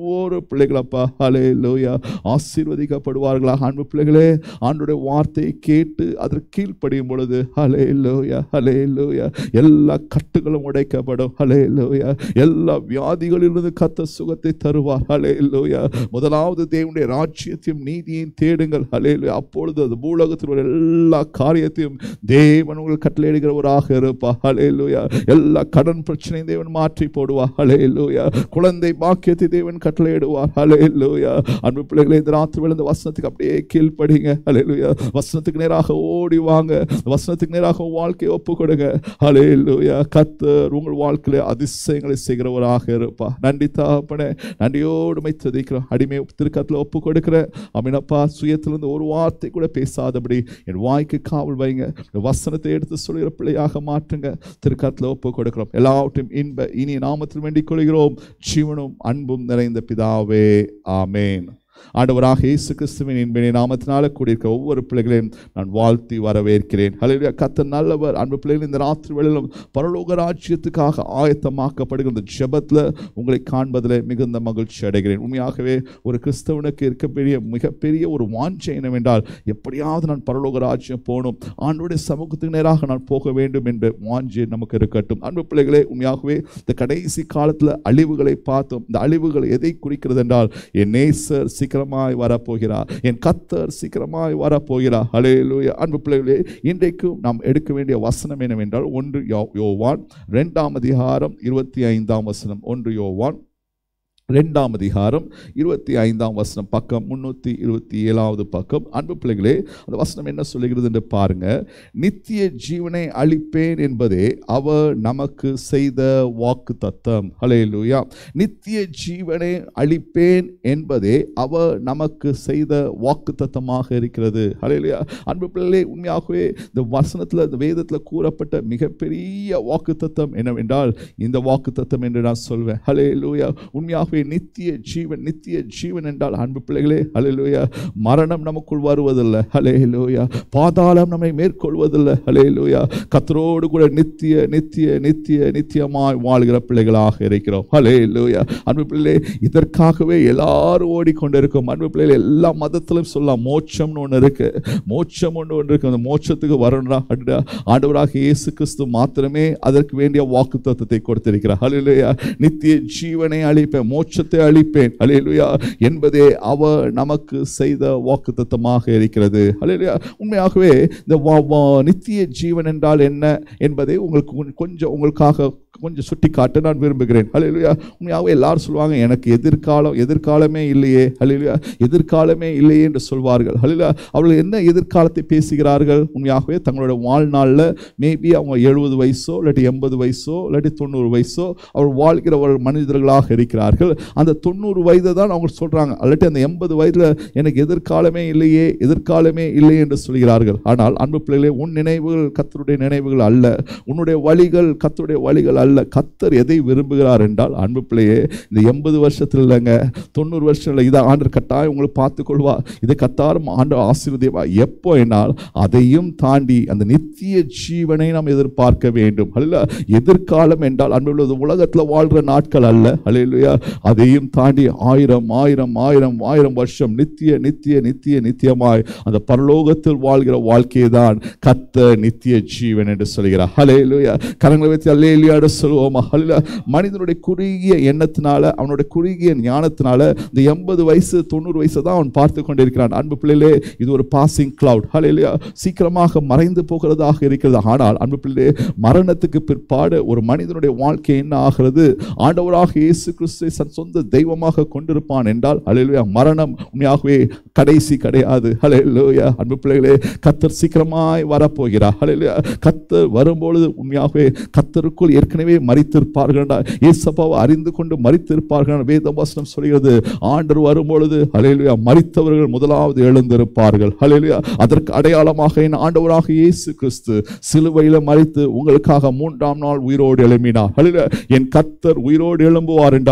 ஒவ்வொரு பிள்ளைகளப்பா ஹலே லோயா ஆசீர்வதிக்கப்படுவார்களாக அன்பு பிள்ளைகளே ஆண்டுடைய வார்த்தையை கேட்டு அதற்கு கீழ்ப்படியும் பொழுது ஹலே லோயா ஹலே லோயா எல்லா கட்டுகளும் உடைக்கப்படும் ஹலே லோயா எல்லா வியாதிகளிலிருந்து கத்த சுகத்தை தருவார் ஹலே லோயா முதலாவது தேவனுடைய ராஜ்யத்தையும் நீதியையும் தேடுங்கள் ஹலே லோயா அப்பொழுது அது பூலகத்தில் உள்ள எல்லா காரியத்தையும் தேவன் உங்கள் கட்டளையிடுகிறவராக இருப்பா ஹலே லோயா எல்லா கடன் பிரச்சனையும் தேவன் மாற்றி போடுவார் ஹலே லோயா குழந்தை பாக்கியத்தை தேவன் கட்டளையிடுவார் ஹலே லோயா அன்பு பிள்ளைகளை இந்த ராத்திரி விழுந்த வசனத்துக்கு அப்படியே கீழ்ப்படிங்க ஹலே லோயா வசனத்துக்கு நேராக ஓடி வாங்க வசனத்துக்கு நேராக உன் வாழ்க்கையை ஒப்பு கொடுங்க ஹலே லோயா கத்தர் உங்கள் வாழ்க்கையில அதிசயங்களை செய்கிறவராக இருப்பா நன்றி தாப்பனே நன்றியோடு மை துதிக்கிறோம் அடிமை திருக்கத்தில் ஒப்பு கொடுக்கிறேன் அமீனப்பா சுயத்திலிருந்து ஒரு வார்த்தை கூட பேசாதபடி என் வாய்க்கு காவல் வைங்க இந்த வசனத்தை எடுத்து சொல்கிற பிள்ளையாக மாற்றுங்க திருக்கத்தில் ஒப்பு கொடுக்கிறோம் எல்லாவற்றையும் இன்ப இனி நாமத்தில் வேண்டிக் கொள்கிறோம் ஜீவனும் அன்பும் நிறைந்த பிதாவே ஆமேன் ஆண்டவராக இயேசு கிறிஸ்துவின் இன்பினை நாமத்தினால கூடியிருக்க ஒவ்வொரு பிள்ளைகளையும் நான் வாழ்த்தி வரவேற்கிறேன் ஹalleluya கத்த நல்லவர் அன்பு பிள்ளைகள் இந்த ராத்திரி வேளையிலும் பரலோக ராஜ்யத்துக்காக ஆயத்தமாக்கப்படுகிற இந்த ஜெபத்தில் உங்களை காண்பதில் மிகுந்த மகிழ்ச்சி அடைகிறேன் உண்மையாகவே ஒரு கிறிஸ்தவனுக்கு இருக்கக்கூடிய மிகப்பெரிய ஒரு வாஞ்சை என்னவென்றால் எப்படியாவது நான் பரலோக ராஜ்யம் போகணும் ஆண்டோடைய சமூகத்துக்கு நேராக நான் போக வேண்டும் என்ற வாஞ்சை நமக்கு இருக்கட்டும் அன்பு பிள்ளைகளே உண்மையாகவே இந்த கடைசி காலத்தில் அழிவுகளை பார்த்தோம் இந்த அழிவுகள் எதை குறிக்கிறது என்றால் என் நேசர் சீக்கிரமாய் வரப்போகிறார் என் கத்தர் சீக்கிரமாய் வரப்போகிறார் ஹalleluya அன்பு பிள்ளைகளே இன்றைக்கும் நாம் எடுக்க வேண்டிய வசனம் என்னவென்றால் ஒன்று யோ- யோவான் ரெண்டாம் அதிகாரம் இருபத்தி ஐந்தாம் வசனம் ஒன்று யோவான் ரெண்டாம் அதிகாரம் இருபத்தி ஐந்தாம் வசனம் பக்கம் முன்னூற்றி இருபத்தி ஏழாவது பக்கம் அன்பு பிள்ளைகளே அந்த வசனம் என்ன சொல்லுகிறது என்று பாருங்க நித்திய ஜீவனை அளிப்பேன் என்பதே அவர் நமக்கு செய்த வாக்கு தத்தம் ஹalleluya நித்திய ஜீவனை அளிப்பேன் என்பதே அவர் நமக்கு செய்த வாக்கு தத்தமாக இருக்கிறது ஹalleluya அன்பு பிள்ளைகளே உண்மையாகவே இந்த வசனத்தில் இந்த வேதத்தில் கூறப்பட்ட மிகப்பெரிய வாக்கு தத்தம் என்னவென்றால் இந்த வாக்கு தத்தம் என்று நான் சொல்வேன் ஹalleluya உண்மையாகவே நித்திய ஜீவன் நித்திய ஜீவன் என்றால் அன்பு பிள்ளைகளே ஹalleluya மரணம் நமக்குள் வருவதில்லை ஹalleluya பாதாளம் நம்மை மேற்கொள்வதில்லை ஹalleluya கத்தரோடு கூட நித்திய நித்திய நித்திய நித்தியமாய் வாழ்கிற பிள்ளைகளாக இருக்கிறோம் ஹalleluya அன்பு பிள்ளைகளே இதற்காகவே எல்லாரும் ஓடிக்கொண்டிருக்கும் அன்பு பிள்ளைகள் எல்லா மதத்திலும் சொல்லலாம் மோட்சம்னு ஒன்று இருக்கு மோட்சம் ஒன்று ஒன்று இருக்கு அந்த மோட்சத்துக்கு வரணும்டா அப்படின்னா ஆண்டவராக இயேசு கிறிஸ்து மாத்திரமே அதற்கு வேண்டிய வாக்கு தத்துவத்தை கொடுத்திருக்கிறார் ஹalleluya நித்திய ஜீவனை அளிப்பேன் மோட்சத்தை அளிப்பேன் ஹalleluya என்பதே அவர் நமக்கு செய்த வாக்கு தத்தமாக இருக்கிறது ஹalleluya உண்மையாகவே இந்த வா- வா- நித்திய ஜீவன் என்றால் என்ன என்பதை உங்களுக்கு கொஞ்ச- கொஞ்சம் உங்களுக்காக கொஞ்சம் சுட்டி காட்ட நான் விரும்புகிறேன் ஹalleluya உண்மையாகவே எல்லாரும் சொல்லுவாங்க எனக்கு எதிர்காலம் எதிர்காலமே இல்லையே ஹalleluya எதிர்காலமே இல்லையே என்று சொல்வார்கள் ஹalleluya அவர்கள் என்ன எதிர்காலத்தை பேசுகிறார்கள் உண்மையாகவே தங்களோட வாழ்நாளில் மேபி அவங்க எழுபது வயசோ இல்லாட்டி எண்பது வயசோ இல்லாட்டி தொண்ணூறு வயசோ அவர் வாழ்கிற ஒரு மனிதர்களாக இருக்கிறார்கள் அந்த தொண்ணூறு வயதை தான் அவங்க சொல்றாங்க இல்லாட்டி அந்த எண்பது வயதில் எனக்கு எதிர்காலமே இல்லையே எதிர்காலமே இல்லை என்று சொல்கிறார்கள் ஆனால் அன்பு பிள்ளைகளே உன் நினைவுகள் கத்தருடைய நினைவுகள் அல்ல உன்னுடைய வழிகள் கத்தருடைய வழிகள் அல்ல கத்தர் எதை விரும்புகிறார் என்றால் அன்பு பிள்ளையே இந்த எண்பது வருஷத்தில் இல்லைங்க தொண்ணூறு வருஷம் இல்லை இதை ஆண்டர் கட்டாயம் உங்களை பார்த்து கொள்வா இதை கத்தாரும் ஆண்டர் ஆசீர்வதிவா எப்போ என்னால் அதையும் தாண்டி அந்த நித்திய ஜீவனை நாம் எதிர்பார்க்க வேண்டும் அல்ல எதிர்காலம் என்றால் அன்புள்ளது உலகத்தில் வாழ்கிற நாட்கள் அல்ல அல்லையா அதையும் தாண்டி ஆயிரம் ஆயிரம் ஆயிரம் ஆயிரம் வருஷம் நித்திய நித்திய நித்திய நித்தியமாய் அந்த பரலோகத்தில் வாழ்கிற வாழ்க்கையை தான் கத்த நித்திய ஜீவன் என்று சொல்கிறார் ஹலேலுயா கரங்களை வைத்து அல்லேலியாட சொல்லுவோமா ஹல்ல மனிதனுடைய குறுகிய எண்ணத்தினால அவனுடைய குறுகிய ஞானத்தினால இந்த எண்பது வயசு தொண்ணூறு வயசு தான் அவன் பார்த்து கொண்டிருக்கிறான் அன்பு பிள்ளைகளே இது ஒரு பாசிங் கிளவுட் ஹலேலியா சீக்கிரமாக மறைந்து போகிறதாக இருக்கிறது ஆனால் அன்பு பிள்ளை மரணத்துக்கு பிற்பாடு ஒரு மனிதனுடைய வாழ்க்கை என்ன ஆகிறது ஆண்டவராக இயேசு கிறிஸ்துவை தன் சொந்த தெய்வமாக கொண்டிருப்பான் என்றால் ஹalleluya மரணம் உண்மையாகவே கடைசி கிடையாது ஹalleluya அன்பு பிள்ளைகளே கத்தர் சீக்கிரமாய் வரப்போகிறார் ஹalleluya கத்தர் வரும்பொழுது உண்மையாகவே கத்தருக்குள் ஏற்கனவே மறித்திருப்பார்கள் இயேசப்பாவை அறிந்து கொண்டு மறித்திருப்பார்கள் வேத வசனம் சொல்கிறது ஆண்டர் வரும்பொழுது ஹalleluya மறித்தவர்கள் முதலாவது எழுந்திருப்பார்கள் ஹalleluya அதற்கு அடையாளமாக என் ஆண்டவராக இயேசு கிறிஸ்து சிலுவையில் மறித்து உங்களுக்காக மூன்றாம் நாள் உயிரோடு எழும்பினார் ஹalleluya என் கத்தர் உயிரோடு எழும்புவார் என்றால்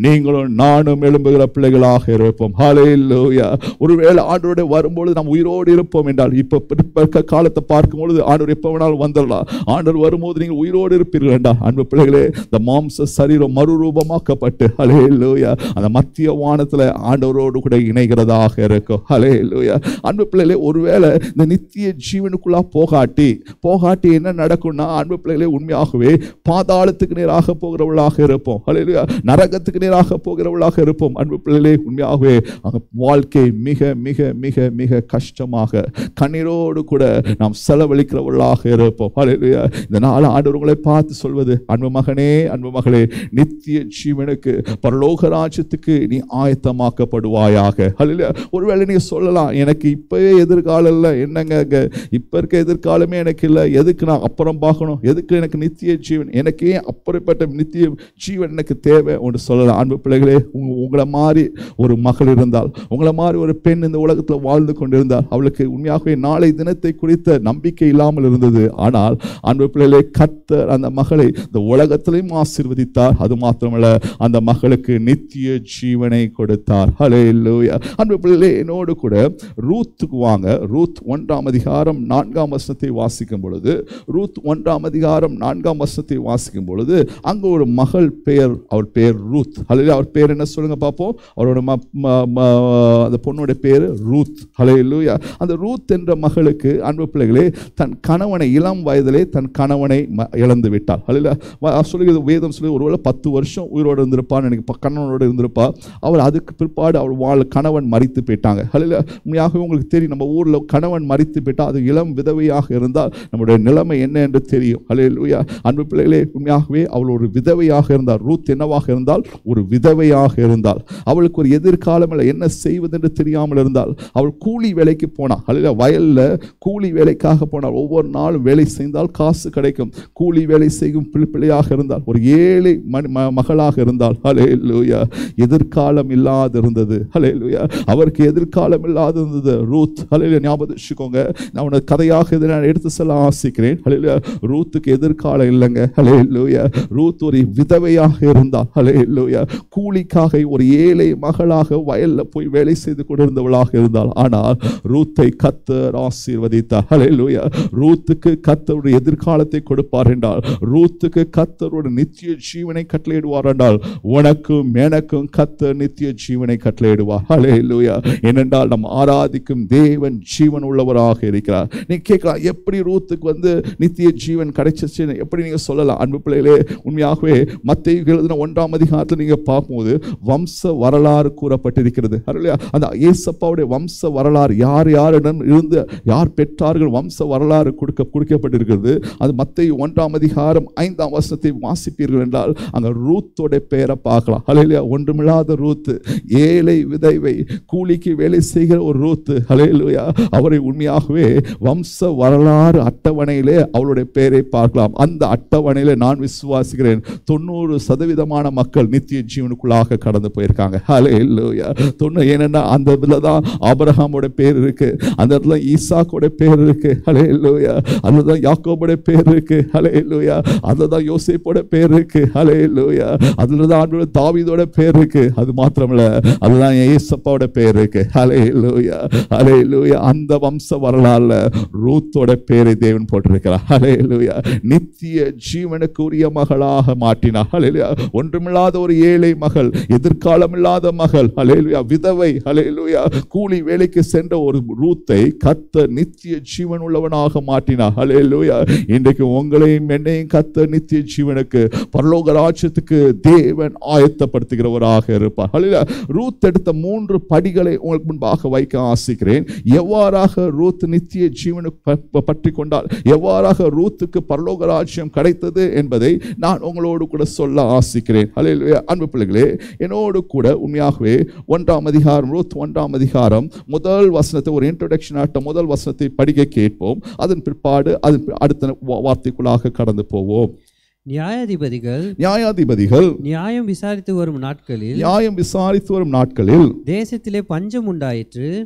நீங்களும் நானும் எழும்புகிற பிள்ளைகளாக இருப்போம் ஹalleluya ஒருவேளை ஆண்டவருடைய வரும்பொழுது நாம் உயிரோடு இருப்போம் என்றால் இப்ப இப்ப இருக்க காலத்தை பார்க்கும் பொழுது ஆண்டவர் எப்ப வேணாலும் வந்துடலாம் ஆண்டவர் வரும்போது நீங்கள் உயிரோடு இருப்பீர்கள் என்றால் அன்பு பிள்ளைகளே இந்த மாம்ச சரீரம் மறுரூபமாக்கப்பட்டு ஹalleluya அந்த மத்திய வானத்துல ஆண்டவரோடு கூட இணைகிறதாக இருக்கும் ஹalleluya அன்பு பிள்ளைகளே ஒருவேளை இந்த நித்திய ஜீவனுக்குள்ளா போகாட்டி போகாட்டி என்ன நடக்கும்னா அன்பு பிள்ளைகளே உண்மையாகவே பாதாளத்துக்கு நேராக போகிறவர்களாக இருப்போம் ஹalleluya நரகத்துக்கு நேராக போகிறவர்களாக இருப்போம் அன்பு பிள்ளைகளே உண்மையாகவே அங்க வாழ்க்கை மிக மிக மிக மிக கஷ்டமாக கண்ணீரோடு கூட நாம் செலவழிக்கிறவர்களாக இருப்போம் ஹalleluya இந்த நாள் ஆண்டவர் உங்களை பார்த்து சொல்வது அன்பு மகனே அன்பு மகளே நித்திய ஜீவனுக்கு பரலோக ராஜ்யத்துக்கு நீ ஆயத்தமாக்கப்படுவாயாக ஹalleluya ஒருவேளை நீங்க சொல்லலாம் எனக்கு இப்பவே எதிர்காலம் இல்லை என்னங்க இங்க இப்ப இருக்க எதிர்காலமே எனக்கு இல்லை எதுக்கு நான் அப்புறம் பார்க்கணும் எதுக்கு எனக்கு நித்திய ஜீவன் எனக்கு ஏன் அப்படிப்பட்ட நித்திய ஜீவன் எனக்கு தேவை ஒன்று சொல்லலாம் அன்பு பிள்ளைகளே உங்க உங்களை மாதிரி ஒரு மகள் இருந்தால் உங்களை மாதிரி ஒரு பெண் இந்த உலகத்தில் வாழ்ந்து கொண்டிருந்தால் அவளுக்கு உண்மையாகவே நாளை தினத்தை குறித்த நம்பிக்கை இல்லாமல் இருந்தது ஆனால் அன்பு பிள்ளைகளே கர்த்தர் அந்த மகளை இந்த உலகத்திலையும் ஆசீர்வதித்தார் அது மாத்திரமல்ல அந்த மகளுக்கு நித்திய ஜீவனை கொடுத்தார் ஹலே அன்பு பிள்ளைகளே என்னோடு கூட ரூத்துக்கு வாங்க ரூத் ஒன்றாம் அதிகாரம் நான்காம் வசனத்தை வாசிக்கும் பொழுது ரூத் ஒன்றாம் அதிகாரம் நான்காம் வசனத்தை வாசிக்கும் பொழுது அங்கே ஒரு மகள் பெயர் அவர் பெயர் ரூத் ஹலே அவர் பேர் என்ன சொல்லுங்க பார்ப்போம் அவரோட ம- ம- ம- அந்த பொண்ணோட பேர் ரூத் ஹலே அந்த ரூத் என்ற மகளுக்கு அன்பு பிள்ளைகளே தன் கணவனை இளம் வயதிலே தன் கணவனை ம- இழந்து விட்டாள் ஹலே சொல்லுகிறது வேதம் சொல்லி ஒருவேளை பத்து வருஷம் உயிரோடு இருந்திருப்பான்னு எனக்கு ப- கணவனோட இருந்திருப்பா அவர் அதுக்கு பிற்பாடு அவள் வாழ் கணவன் மறித்து போயிட்டாங்க ஹலில உண்மையாகவே உங்களுக்கு தெரியும் நம்ம ஊரில் கணவன் மறித்து போயிட்டால் அது இளம் விதவையாக இருந்தால் நம்முடைய நிலைமை என்ன என்று தெரியும் ஹalleluya அன்பு பிள்ளைகளே உண்மையாகவே அவள் ஒரு விதவையாக இருந்தால் ரூத் என்னவாக இருந்தால் ஒரு விதவையாக இருந்தால் அவளுக்கு ஒரு எதிர்காலம் இல்லை என்ன செய்வதென்று தெரியாமல் இருந்தால் அவள் கூலி வேலைக்கு போனாள் ஹalleluya வயல்ல கூலி வேலைக்காக போனாள் ஒவ்வொரு நாளும் வேலை செய்தால் காசு கிடைக்கும் கூலி வேலை செய்யும் பிள்ளை பிள்ளையாக இருந்தால் ஒரு ஏழை மணி ம- மகளாக இருந்தால் ஹalleluya எதிர்காலம் இல்லாது இருந்தது ஹalleluya அவருக்கு எதிர்காலம் இல்லாது இருந்தது ரூத் ஹalleluya ஞாபகம் வச்சுக்கோங்க நான் உனக்கு கதையாக இதை நான் எடுத்து சொல்ல ஆசிக்கிறேன் ஹalleluya ரூத்துக்கு எதிர்காலம் இல்லைங்க ஹalleluya ரூத் ஒரு விதவையாக இருந்தால் ஹalleluya கூலிக்காக ஒரு ஏழை மகளாக வயல்ல போய் வேலை செய்து கொண்டிருந்தவளாக இருந்தால் ஆனால் ரூத்தை கத்தர் ஆசீர்வதித்தார் ஹalleluya ரூத்துக்கு கத்தருடைய எதிர்காலத்தை கொடுப்பார் என்றால் ரூத்துக்கு கத்தருடைய நித்திய ஜீவனை கட்டளையிடுவார் என்றால் உனக்கும் எனக்கும் கத்தர் நித்திய ஜீவனை கட்டளையிடுவார் ஹalleluya ஏனென்றால் நம் ஆராதிக்கும் தேவன் ஜீவன் உள்ளவராக இருக்கிறார் நீ கேட்கலாம் எப்படி ரூத்துக்கு வந்து நித்திய ஜீவன் கிடைச்சிச்சுன்னு எப்படி நீங்க சொல்லலாம் அன்பு பிள்ளைகளே உண்மையாகவே மத்திய எழுதின ஒன்றாம் அதிகாரத்தில் நீங்க பார்க்கும்போது வம்ச வரலாறு கூறப்பட்டிருக்கிறது ஹalleluya அந்த ஏசப்பாவுடைய வம்ச வரலாறு யார் யாரிடம் இருந்து யார் பெற்றார்கள் வம்ச வரலாறு கொடுக்க கொடுக்கப்பட்டிருக்கிறது அது மத்திய ஒன்றாம் அதிகாரம் ஐந்தாம் வசனத்தை வாசிப்பீர்கள் என்றால் அங்க ரூத்தோட பெயரை பார்க்கலாம் ஹalleluya ஒன்றுமில்லாத ரூத்து ஏழை விதைவை கூலிக்கு வேலை செய்கிற ஒரு ரூத்து ஹalleluya அவரை உண்மையாகவே வம்ச வரலாறு அட்டவணையிலே அவளுடைய பெயரை பார்க்கலாம் அந்த அட்டவணையில நான் விசுவாசிக்கிறேன் தொண்ணூறு சதவீதமான மக்கள் நித்திய ஜீவனுக்குள்ளாக கடந்து போயிருக்காங்க ஹalleluya தொண்ணூறு ஏனென்னா அந்த இதில் தான் ஆபிரகாமோட பேர் இருக்கு அந்த இடத்துல ஈசாக்கோட பேர் இருக்கு ஹalleluya அதில் தான் யாக்கோபோட பேர் இருக்கு ஹalleluya அதில் தான் யோசேப்போட பேர் இருக்கு ஹalleluya அதில் தான் ஆண்டவர் தாவீதோட பேர் இருக்கு அது மாத்திரமல்ல அதுதான் ஏசப்பாவோட பேர் இருக்கு ஹalleluya ஹalleluya அந்த வம்ச வரலாறுல ரூத்தோட பேரை தேவன் போட்டிருக்கிறார் ஹalleluya நித்திய ஜீவனுக்கு உரிய மகளாக மாற்றினார் ஹalleluya ஒன்றுமில்லாத ஒரு ஏழை மகள் எதிர்காலம் இல்லாத மகள் ஹalleluya விதவை ஹalleluya கூலி வேலைக்கு சென்ற ஒரு ரூத்தை கத்த நித்திய ஜீவன் உள்ளவனாக மாற்றினார் ஹalleluya இன்றைக்கு உங்களையும் என்னையும் கத்த நித்திய ஜீவனுக்கு பரலோக ராஜ்யத்துக்கு தேவன் ஆயத்தப்படுத்துகிறவராக இருப்பார் ஹalleluya ரூத் எடுத்த மூன்று படிகளை உங்களுக்கு முன்பாக வைக்க ஆசிக்கிறேன் எவ்வாறாக ரூத் நித்திய ஜீவனுக்கு ப- ப- பற்றி கொண்டால் எவ்வாறாக ரூத்துக்கு பரலோக ராஜ்யம் கிடைத்தது என்பதை நான் உங்களோடு கூட சொல்ல ஆசிக்கிறேன் ஹalleluya அன்பு பிள்ளைகளே என்னோடு கூட உண்மையாகவே ஒன்றாம் அதிகாரம் ரூத் ஒன்றாம் அதிகாரம் முதல் வசனத்தை ஒரு இன்ட்ரோடக்ஷன் ஆட்ட முதல் வசனத்தை படிக்க கேட்போம் அதன் பிற்பாடு அதன் பி- அடுத்த வா- வார்த்தைக்குள்ளாக கடந்து போவோம் நியாயாதிபதிகள் நியாயாதிபதிகள் நியாயம் விசாரித்து வரும் நாட்களில் நியாயம் விசாரித்து வரும் நாட்களில் தேசத்திலே பஞ்சம் உண்டாயிற்று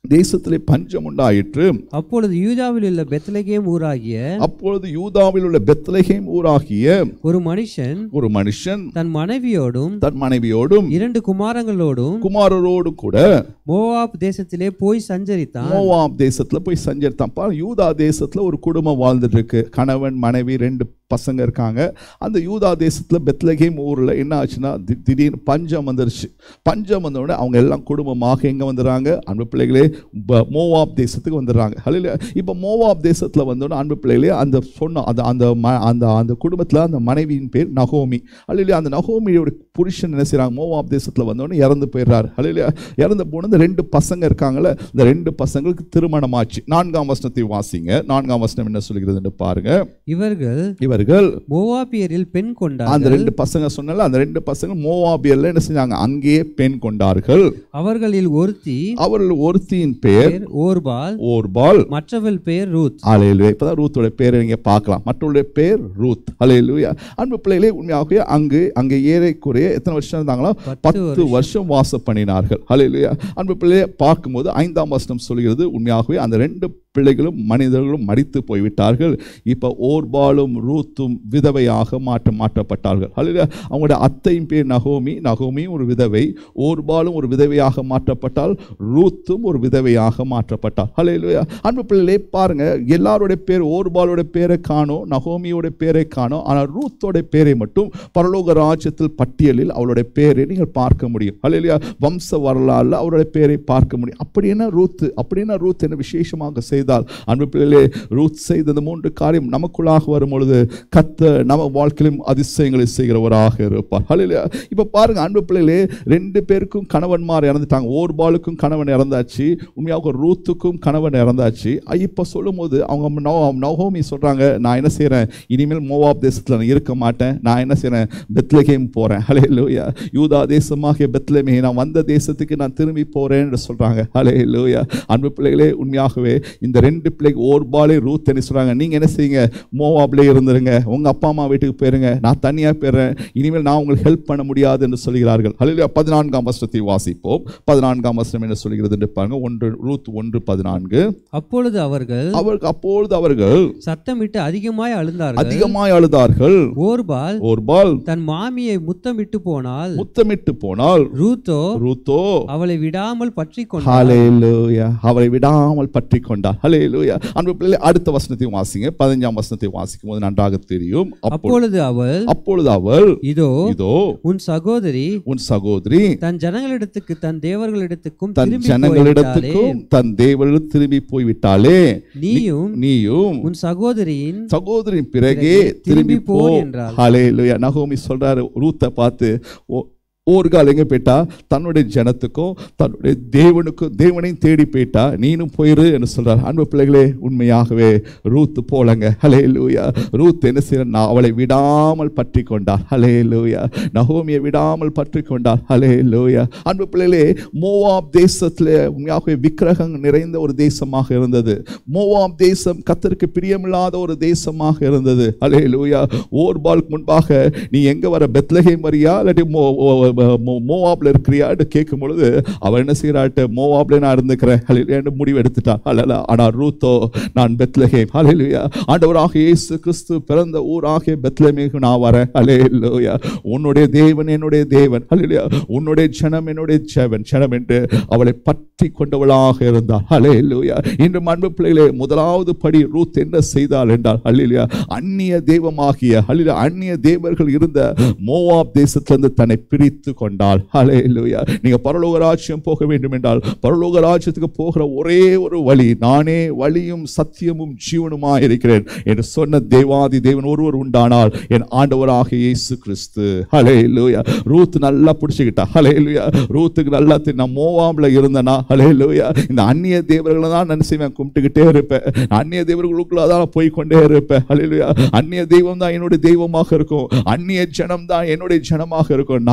தேசத்திலே பஞ்சம் உண்டாயிற்று அப்பொழுது யூதாவில் உள்ள பெத்லகேம் ஊராகிய அப்பொழுது யூதாவில் உள்ள பெத்லகேம் ஊராகிய ஒரு மனுஷன் ஒரு மனுஷன் தன் மனைவியோடும் தன் மனைவியோடும் இரண்டு குமாரங்களோடும் குமாரரோடு கூட மோவாப் தேசத்திலே போய் சஞ்சரித்தான் மோவாப் தேசத்துல போய் சஞ்சரித்தான் பாரு யூதா தேசத்துல ஒரு குடும்பம் வாழ்ந்துட்டு இருக்கு கணவன் மனைவி ரெண்டு பசங்க இருக்காங்க அந்த யூதா தேசத்துல பெத்லகேம் ஊர்ல என்ன ஆச்சுன்னா தி- திடீர்னு பஞ்சம் வந்துருச்சு பஞ்சம் வந்த உடனே அவங்க எல்லாம் குடும்பமாக எங்க வந்துடுறாங்க அன்பு பிள்ளைகளே ப- மோவாப் தேசத்துக்கு வந்துடுறாங்க ஹalleluya இப்போ மோவாப் தேசத்துல வந்தோடனே அன்பு பிள்ளைகளே அந்த சொன்ன அந்த அந்த ம- அந்த அந்த குடும்பத்துல அந்த மனைவியின் பேர் நகோமி ஹalleluya அந்த நகோமியோட புருஷன் என்ன செய்றாங்க மோவாப் தேசத்துல வந்தோடனே இறந்து போயிடுறாரு ஹalleluya இறந்து போன இந்த ரெண்டு பசங்க இருக்காங்கல்ல இந்த ரெண்டு பசங்களுக்கு திருமணம் ஆச்சு நான்காம் வசனத்தை வாசிங்க நான்காம் வசனம் என்ன சொல்கிறதுன்னு பாருங்க இவர்கள் இவர்கள் மோவாபியரில் பெண் அந்த கொண்டார்கள் ரெண்டு பசங்க சொன்னல அந்த ரெண்டு பசங்க மோவாபியர்ல என்ன செஞ்சாங்க அங்கேயே பெண் கொண்டார்கள் அவர்களில் ஒருத்தி அவர்கள் ஒருத்தியின் பெயர் பேர் ஓர்பால் ஓர்பால் மற்றவள் பேர் ரூத் அலையிலுயா இப்பதான் ரூத்தோட பேரை நீங்க பார்க்கலாம் மற்றவருடைய பேர் ரூத் அலையிலுயா அன்பு பிள்ளைகளே உண்மையாகவே அங்கு அங்கே ஏறக்குறைய எத்தனை வருஷம் இருந்தாங்களோ பத்து பத்து வருஷம் வாசம் பண்ணினார்கள் அலையிலுயா அன்பு பிள்ளையை பார்க்கும்போது ஐந்தாம் வசனம் சொல்கிறது உண்மையாகவே அந்த ரெண்டு பிள்ளைகளும் மனிதர்களும் மடித்து போய்விட்டார்கள் இப்போ ஓர்பாலும் ரூத்தும் விதவையாக மாற்ற மாற்றப்பட்டார்கள் அல்ல அவங்களுடைய அத்தையும் பேர் நகோமி நகோமியும் ஒரு விதவை ஓர்பாலும் ஒரு விதவையாக மாற்றப்பட்டால் ரூத்தும் ஒரு விதவையாக மாற்றப்பட்டாள் ஹalleluya அன்பு பிள்ளைகளே பாருங்க எல்லாருடைய பேர் ஓர்பாலோட பேரை காணோம் நகோமியோட பேரை காணோம் ஆனால் ரூத்தோட பேரை மட்டும் பரலோக ராஜ்யத்தில் பட்டியலில் அவளுடைய பேரை நீங்கள் பார்க்க முடியும் ஹalleluya வம்ச வரலாறுல அவருடைய பேரை பார்க்க முடியும் அப்படி என்ன ரூத் அப்படின்னா ரூத் என்ன விசேஷமாக செய்தால் அன்பு பிள்ளைகளே ரூத் செய்த இந்த மூன்று காரியம் நமக்குள்ளாக வரும் பொழுது கத்த நம்ம வாழ்க்கையிலும் அதிசயங்களை செய்கிறவராக இருப்பார் ஹalleluya இப்போ பாருங்க அன்பு பிள்ளைகளே ரெண்டு பேருக்கும் கணவன்மார் இறந்துட்டாங்க ஓர்பாலுக்கும் கணவன் இறந்தாச்சு உண்மையாக ரூத்துக்கும் கணவன் இறந்தாச்சு அஹ் இப்போ சொல்லும்போது அவங்க நவ- நவகோமி சொல்றாங்க நான் என்ன செய்றேன் இனிமேல் மோவாப் தேசத்துல நான் இருக்க மாட்டேன் நான் என்ன செய்றேன் பெத்லகேம் போறேன் ஹalleluya யூதா தேசமாகிய பெத்லமே நான் வந்த தேசத்துக்கு நான் திரும்பி போறேன் என்று சொல்றாங்க ஹalleluya அன்பு பிள்ளைகளே உண்மையாகவே இந்த ரெண்டு பிள்ளைக்கு ஓர்பாலே ரூத் என்ன சொல்றாங்க நீங்க என்ன செய்யுங்க மோவாப்லே இருந்துருங்க உங்க அப்பா அம்மா வீட்டுக்கு போயிருங்க நான் தனியா போயிடுறேன் இனிமேல் நான் உங்களுக்கு ஹெல்ப் பண்ண முடியாது என்று சொல்கிறார்கள் ஹalleluya பதினான்காம் வசனத்தை வாசிப்போம் பதினான்காம் வசனம் என்ன சொல்கிறது என்று பாருங்க ஒன்று ரூத் ஒன்று பதினான்கு அப்பொழுது அவர்கள் அவருக்கு அப்பொழுது அவர்கள் சத்தமிட்டு அதிகமாய் அழுந்தார்கள் அதிகமாய் அழுதார்கள் ஓர்பால் ஓர்பால் தன் மாமியை முத்தமிட்டு போனால் முத்தமிட்டு போனால் ரூத்தோ ரூத்தோ அவளை விடாமல் பற்றி கொண்டாள் ஹalleluya அவரை விடாமல் பற்றி கொண்டார் ஹalleluya அன்பு பிள்ளை அடுத்த வசனத்தையும் வாசிங்க பதினஞ்சாம் வசனத்தை வாசிக்கும் போது நன்றாக தெரியும் அப்பொழுது அப்பொழுது அவள் அப்பொழுது அவள் இதோ இதோ உன் சகோதரி உன் சகோதரி தன் ஜனங்களிடத்துக்கு தன் தேவர்களிடத்துக்கும் தன் திரும்பி போய்விட்டாளே ஜனங்களிடத்துக்கும் தன் தேவர்கள் திரும்பி போய்விட்டாளே நீயும் நீயும் உன் சகோதரியின் சகோதரின் பிறகே பிறகே திரும்பி திரும்பி போ போ என்றாள். ஹalleluya நகோமி சொல்றாரு ரூத்தை பார்த்து "ஓ, ஒரு கால் எங்க போயிட்டா தன்னுடைய ஜனத்துக்கும் தன்னுடைய தேவனுக்கும் தேவனையும் தேடி போயிட்டா நீனும் போயிரு என்று சொல்றார் அன்பு பிள்ளைகளே உண்மையாகவே ரூத் போலங்க ஹலே லூயா ரூத் என்ன செய்ய நான் அவளை விடாமல் பற்றி கொண்டார் ஹலே லூயா நகோமியை விடாமல் பற்றி கொண்டார் ஹலே லூயா அன்பு பிள்ளைகளே மோவாப் தேசத்துல உண்மையாகவே விக்கிரகம் நிறைந்த ஒரு தேசமாக இருந்தது மோவாப் தேசம் கத்தருக்கு பிரியமில்லாத ஒரு தேசமாக இருந்தது ஹலே லூயா ஓர்பாலுக்கு முன்பாக நீ எங்க வர பெத்லகேம் வரியா இல்லாட்டி மோ ஓ- மோ- மோவாப்ல இருக்கிறியான்னு கேட்கும் பொழுது அவன் என்ன செய்யறாட்டு மோவாப்ல நான் இருந்துக்கிறேன் ஹalleluya முடிவு எடுத்துட்டா அல்ல ஆனா ரூத்தோ நான் பெத்லகேம் ஹalleluya ஆண்டவராக இயேசு கிறிஸ்து பிறந்த ஊராகிய பெத்லகேமுக்கு நான் வரேன் ஹalleluya உன்னுடைய தேவன் என்னுடைய தேவன் ஹalleluya உன்னுடைய ஜனம் என்னுடைய ஜெவன் ஜனம் என்று அவளை பற்றி கொண்டவளாக இருந்தார் ஹalleluya இன்று அன்பு பிள்ளைகளே முதலாவது படி ரூத் என்ன செய்தாள் என்றால் ஹalleluya அந்நிய தெய்வமாகிய ஹalleluya அந்நிய தேவர்கள் இருந்த மோவாப் தேசத்திலிருந்து தன்னை பிரித்து கொண்டாள் ஹalleluya நீங்க பரலோக ராஜ்யம் போக வேண்டும் என்றால் பரலோக ராஜ்யத்துக்கு போகிற ஒரே ஒரு வழி நானே வழியும் சத்தியமும் ஜீவனுமா இருக்கிறேன் என்று சொன்ன தேவாதி தேவன் ஒருவர் உண்டானால் என் ஆண்டவராக இயேசு கிறிஸ்து ஹalleluya ரூத் நல்லா பிடிச்சுக்கிட்டா ஹalleluya ரூத்துக்கு நல்லா தெரியும், நான் மோவாம்ல இருந்தேனா ஹalleluya இந்த அந்நிய தேவர்களை தான் நான் செய்வேன் கும்பிட்டுக்கிட்டே இருப்பேன் அந்நிய தேவர்களுக்குள்ள தான் போய் கொண்டே இருப்பேன் ஹalleluya அந்நிய தெய்வம் தான் என்னுடைய தெய்வமாக இருக்கும் அந்நிய ஜனம் தான் என்னுடைய ஜனமாக இருக்கும் நான் விட